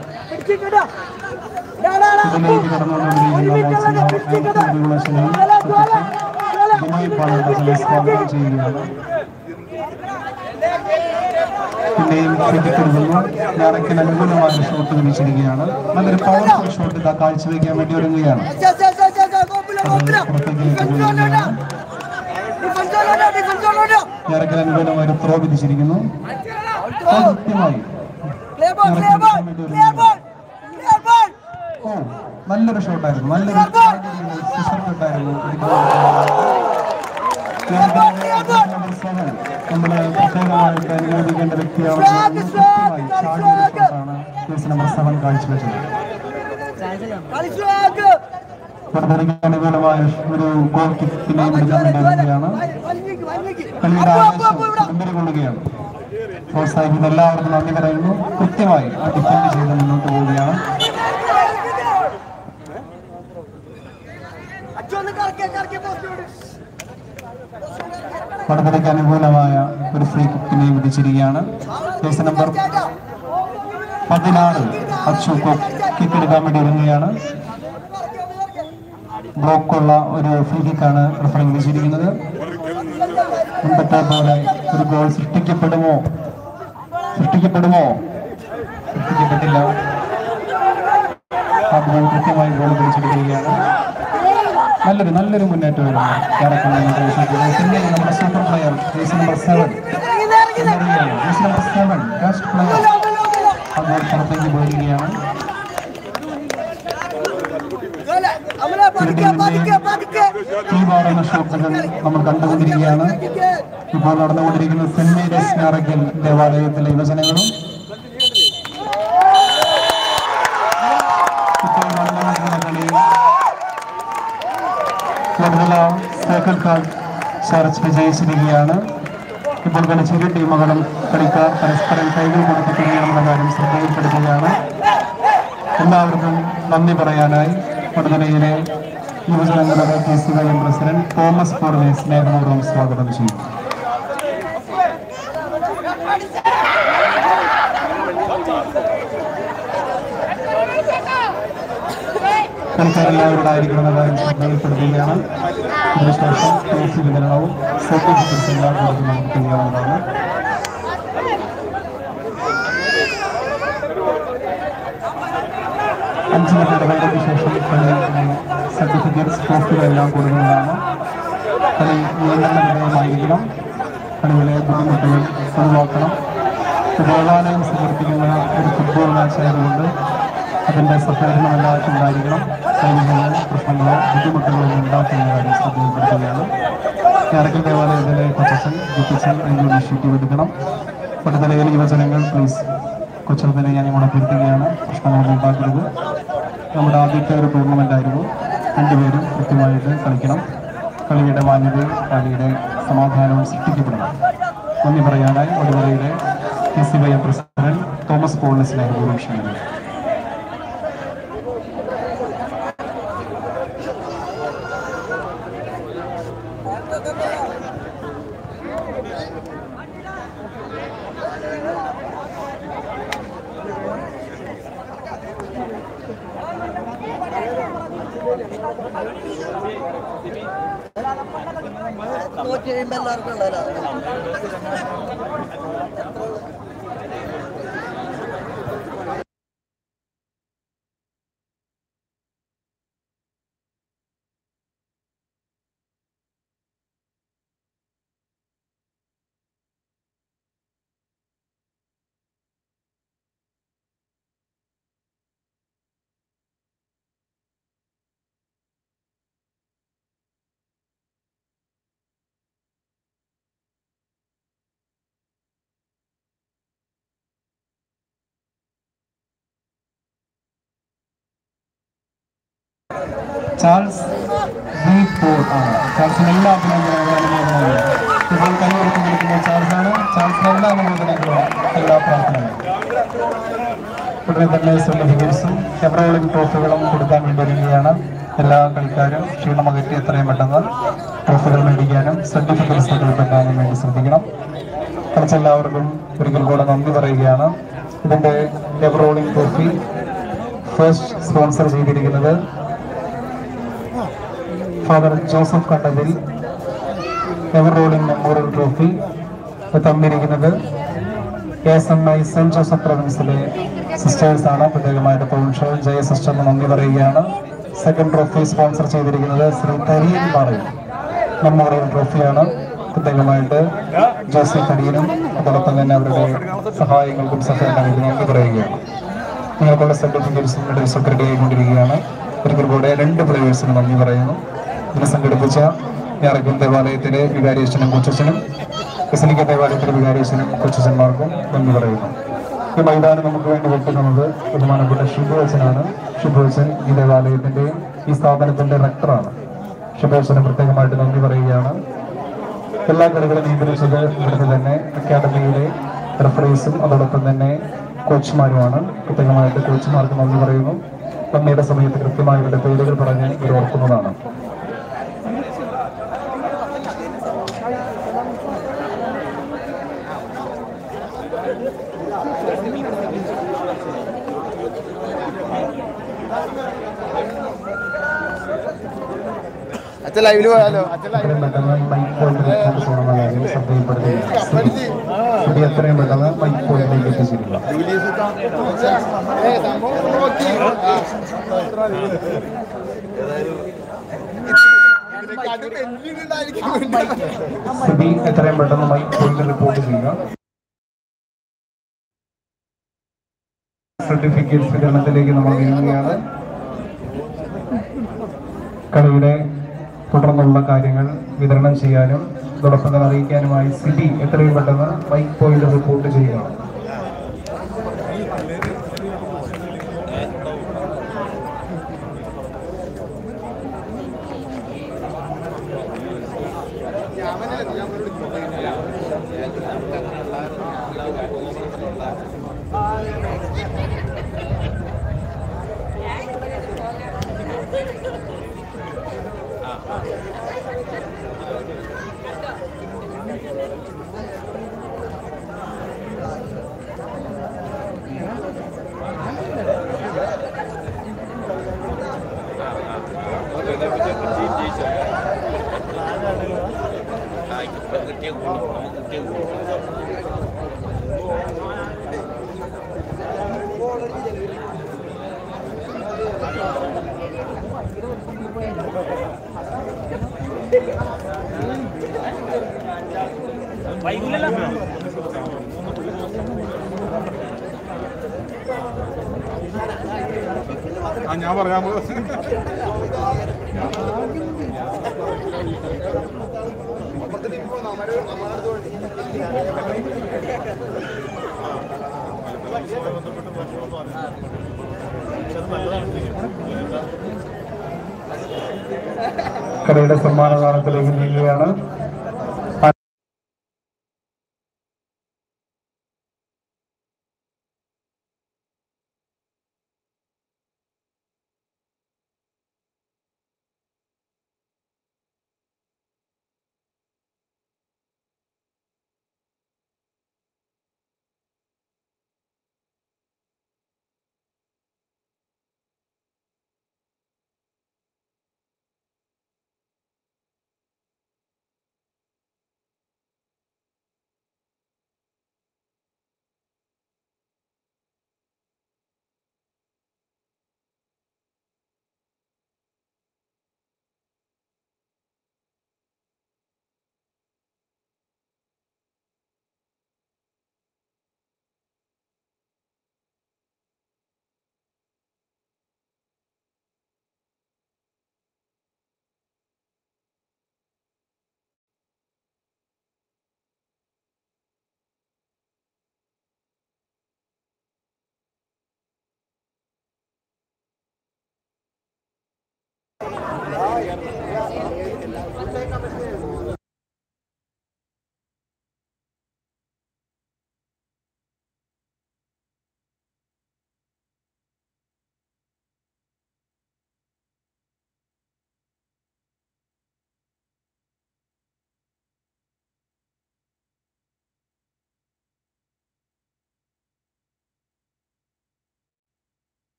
ഇതിലേക്ക് കടന്നുകൊണ്ടിരിക്കുന്ന റെഗുലേഷനെയും ദിനീപ് പാലക്കാട്ടിനെ സ്വാഗതം ചെയ്യുകയാണ് പിന്നെയും ശ്രദ്ധിക്കരുതെന്ന് ഞാറയ്ക്കൽ അനുകൂലമായ ഒരു ഷോട്ട് വിളിച്ചിരിക്കുകയാണ് നല്ലൊരു പവർഫുൾ ഷോട്ട് ഇതാ കാഴ്ചവെക്കാൻ വേണ്ടി ഒരുങ്ങുകയാണ് അത് പുറത്തേക്ക് പോവുകയാണ് ഞാറയ്ക്കൽ അനുകൂലമായ ഒരു ത്രോ വിധിച്ചിരിക്കുന്നു അത് കൃത്യമായി ഞാറയ്ക്കൽ വേണ്ടി ഒരുങ്ങുകയാണ് ഓ നല്ലൊരു ഷോട്ടായിരുന്നു നല്ലൊരു സിസ്റ്റർ ഷോട്ടായിരുന്നു നമ്മള് പ്രത്യേകമായിട്ട് അനുമോദിക്കേണ്ട വ്യക്തിയാണ് കൃത്യമായി ചാടിയ ഒരു ഷോട്ടാണ് കേസ് നമ്പർ സെവൻ കാഴ്ചവെച്ചത് പുറത്തിറങ്ങി അനുകൂലമായ ഒരു ഗോൾ കിക്കിനെയും എടുക്കാൻ വേണ്ടി വരികയാണ് കളിയുടെ ആവേശം മുമ്പിൽ കൊള്ളുകയാണ് പ്രോത്സാഹിക്കുന്ന എല്ലാവർക്കും നന്ദി പറയുന്നു കൃത്യമായി ആ ഡിഫൻഡ് ചെയ്ത് മുന്നോട്ട് പോവുകയാണ് വടകരയ്ക്ക് അനുകൂലമായ ഒരു ഫ്രീ കിക്കിനെ വിധിച്ചിരിക്കുകയാണ് കേസ് നമ്പർ പതിനാറ് അച്ചു കിക്ക് എടുക്കാൻ വേണ്ടി ഒരുങ്ങുകയാണ് ബ്ലോക്കുള്ള ഒരു ഫ്രീ കിക്കാണ് റഫറി വിധിച്ചിരിക്കുന്നത് മുമ്പത്തെ പോലെ ഒരു ഗോൾ സൃഷ്ടിക്കപ്പെടുമോ സൃഷ്ടിക്കപ്പെടുമോ സൃഷ്ടിക്കപ്പെട്ടില്ല ആ ഗോൾ കൃത്യമായി ഗോൾ പിടിച്ചെടുക്കുകയാണ് നല്ലൊരു നല്ലൊരു മുന്നേറ്റമായിരുന്നു പിന്നെ നമ്മുടെ super player case number seven case number seven best player ആ ഗോൾ പുറത്തേക്ക് പോയിരിക്കുകയാണ് ഈ മാറുന്ന ഷോട്ടുകൾ നമ്മൾ കണ്ടുകൊണ്ടിരിക്കുകയാണ് ഇപ്പോൾ നടന്നുകൊണ്ടിരിക്കുന്ന സെന്റ് മേരീസ് ഞാറയ്ക്കൽ ദേവാലയത്തിലെ യുവജനങ്ങളും ഇപ്പോൾ നടന്നുകൊണ്ടിരിക്കുന്ന കളി കൂടുതല സൈക്കിൾ കാർഡ് ചർച്ച് വിജയിച്ചിരിക്കുകയാണ് ഇപ്പോൾ കളിച്ച ഇരു ടീമുകളും കളിക്കാർ പരസ്പരം കൈകൾ കൊടുത്തിട്ടുള്ള കാര്യം ശ്രദ്ധയിൽപ്പെടുത്തുകയാണ് എല്ലാവർക്കും നന്ദി പറയാനായി വടകരയിലെ യുവജനങ്ങളുടെ K C Y M president Thomas ഫോർവെ സ്നേഹപൂർവ്വം സ്വാഗതം ചെയ്യും കളിക്കാരെല്ലാവരോട് ആയിരിക്കണമെന്ന കാര്യം ശ്രദ്ധയിൽപ്പെടുത്തുകയാണ് ഇതിനുശേഷം ട്രോഫി വിതരണവും സർട്ടിഫിക്കറ്റ്സ് എല്ലാവർക്കും നമുക്ക് ചെയ്യാവുന്നതാണ് അഞ്ച് മിനിറ്റ് ഇടവേളയ്ക്ക് ശേഷം കളി സർട്ടിഫിക്കറ്റ്സ് ട്രോഫികളെല്ലാം കൊടുക്കുന്നതാണ് കളി നിയന്ത്രണ വിധേയമായിരിക്കണം കളിയിലെ ബുദ്ധിമുട്ടുകൾ ഒഴിവാക്കണം ദേവാലയം സമർപ്പിക്കുന്ന ഒരു ഫുട്ബോൾ മാച്ച് ആയതുകൊണ്ട് അതിൻ്റെ സഹകരണം എല്ലാവർക്കും ഉണ്ടായിരിക്കണം സൈനികങ്ങൾ പ്രശ്നങ്ങളോ ബുദ്ധിമുട്ടുകളോ ഒന്നും ഉണ്ടാക്കുന്ന കാര്യം ശ്രദ്ധയിൽപ്പെടുത്തുകയാണ് ഞാറക്കൽ ദേവാലയത്തിലെ കൊച്ചച്ഛൻ ഗുപ്പിച്ചൻ അതിൻ്റെ ഇനിഷ്യേറ്റീവ് എടുക്കണം പട്ടത്തലയിലെ യുവജനങ്ങൾ പ്ലീസ് കൊച്ചത്തിനെ ഞാൻ ഇവിടെ അഭ്യർത്ഥിക്കുകയാണ് പ്രശ്നങ്ങളൊന്നും ഉണ്ടാക്കരുത് നമ്മുടെ ആദ്യത്തെ ഒരു ടൂർണമെൻ്റ് ആയിരുന്നു രണ്ടുപേരും കൃത്യമായിട്ട് കളിക്കണം കളിയുടെ മാന്യതയും കളിയുടെ സമാധാനവും സൃഷ്ടിക്കപ്പെടണം നന്ദി പറയാനായി വടുവറയിലെ K C Y M president Thomas പോളിസിനായിരുന്നു ഒരു ക്ഷണിക്കുന്നത് ചാൾസ് ബി പോൾ ആണ് ചാൾസിന് എല്ലാ അഭിനന്ദനങ്ങളും അനുമോദനങ്ങളും ഇപ്പോൾ കൈവരുത്തി നിൽക്കുന്ന ചാൾസ് ആണ് ചാൾസിന് എല്ലാ അനുമോദനങ്ങളും എല്ലാ പ്രാർത്ഥനകളും ഉടനെ തന്നെ സർട്ടിഫിക്കറ്റ്സും എവറോളിംഗ് ട്രോഫികളും കൊടുക്കാൻ വേണ്ടി ഒരുങ്ങുകയാണ് എല്ലാ കളിക്കാരും ക്ഷീണമകറ്റി എത്രയും പെട്ടെന്ന് ട്രോഫികൾ മേടിക്കാനും സർട്ടിഫിക്കറ്റ്സ് കൊടുക്കാനും വേണ്ടി ശ്രദ്ധിക്കണം കളിച്ച എല്ലാവർക്കും ഒരിക്കൽ കൂടെ നന്ദി പറയുകയാണ് ഇതിന്റെ എവറോളിംഗ് ട്രോഫി ഫസ്റ്റ് സ്പോൺസർ ചെയ്തിരിക്കുന്നത് ഫാദർ ജോസഫ് കണ്ടതിൽ എവർ റോളിംഗ് മെമ്മോറിയൽ ട്രോഫി തന്നിരിക്കുന്നത് S M I saint Joseph പ്രൊവിൻസിലെ സിസ്റ്റേഴ്സ് ആണ് പ്രത്യേകമായിട്ട് പൗൺഷോ ജയ സിസ്റ്ററിന് നന്ദി പറയുകയാണ് സെക്കൻഡ് ട്രോഫി സ്പോൺസർ ചെയ്തിരിക്കുന്നത് ശ്രീ തരിയൻ പാറയിൽ മെമ്മോറിയൽ ട്രോഫിയാണ് പ്രത്യേകമായിട്ട് ജോസഫ് തരിയനും അതോടൊപ്പം തന്നെ അവരുടെ സഹായങ്ങൾക്കും സഹകരണങ്ങൾക്കും നന്ദി പറയുകയാണ് നിങ്ങൾക്കുള്ള സർട്ടിഫിക്കറ്റ്സും മെഡൽസും റെഡി ആയിക്കൊണ്ടിരിക്കുകയാണ് ഒരിക്കൽ കൂടെ രണ്ട് പ്ലേയേഴ്സിന് നന്ദി പറയുന്നു ഇതിനെ സംഘടിപ്പിച്ച ഞാറക്കൽ ദേവാലയത്തിലെ വികാരിയച്ഛനും കൊച്ചച്ഛനും കസലിക്ക ദേവാലയത്തിലെ വികാരിയച്ഛനും കൊച്ചച്ഛന്മാർക്കും നന്ദി പറയുന്നു ഈ മൈതാനം നമുക്ക് വേണ്ടി വെക്കുന്നത് ബഹുമാനപ്പെട്ട ഷിബുവച്ചനാണ് ഷിബുവച്ചൻ ഈ ദേവാലയത്തിന്റെ ഈ സ്ഥാപനത്തിന്റെ റക്ടറാണ് ഷിബുവച്ചന് പ്രത്യേകമായിട്ട് നന്ദി പറയുകയാണ് എല്ലാ കളികളും നിയന്ത്രിച്ചത് ഇവിടുത്തെ തന്നെ അക്കാദമിയിലെ റെഫറീസും അതോടൊപ്പം തന്നെ കോച്ചുമാരുമാണ് പ്രത്യേകമായിട്ട് കോച്ചുമാർക്ക് നന്ദി പറയുന്നു നന്ദിയുടെ സമയത്ത് കൃത്യമായി ഇവരുടെ പേരുകൾ പറഞ്ഞ് ഇവർ ഓർക്കുന്നതാണ് അച്ഛൻ ലൈവില് പോയാലോ അച്ഛൻ ലൈവ് എത്രയും പെട്ടെന്ന് മൈക്ക് പോയിന്റിലേക്ക് പോകണമെന്ന കാര്യം ശ്രദ്ധയിൽപ്പെടുത്തുകയാണ് ഇത് എത്രയും പെട്ടെന്ന് മൈക്ക് പോയിന്റിലേക്ക് എത്തിച്ചിരിക്കുക ഏ സംഭവം നോക്കി സ്ഥിതി എത്രയും പെട്ടെന്ന് മൈക്ക് പോയിന്റ് റിപ്പോർട്ട് ചെയ്യുക സർട്ടിഫിക്കറ്റ് വിതരണത്തിലേക്ക് നമ്മൾ നീങ്ങുകയാണ് കളിയുടെ തുടർന്നുള്ള കാര്യങ്ങൾ വിതരണം ചെയ്യാനും അതോടൊപ്പം തന്നെ അറിയിക്കാനുമായി സിറ്റി എത്രയും പെട്ടെന്ന് മൈക്ക് പോയിന്റ് റിപ്പോർട്ട് ചെയ്യുക ആ ഞാൻ പറയാൻ കടയുടെ സമ്മാനദാനത്തിലേക്ക് നീങ്ങുകയാണ്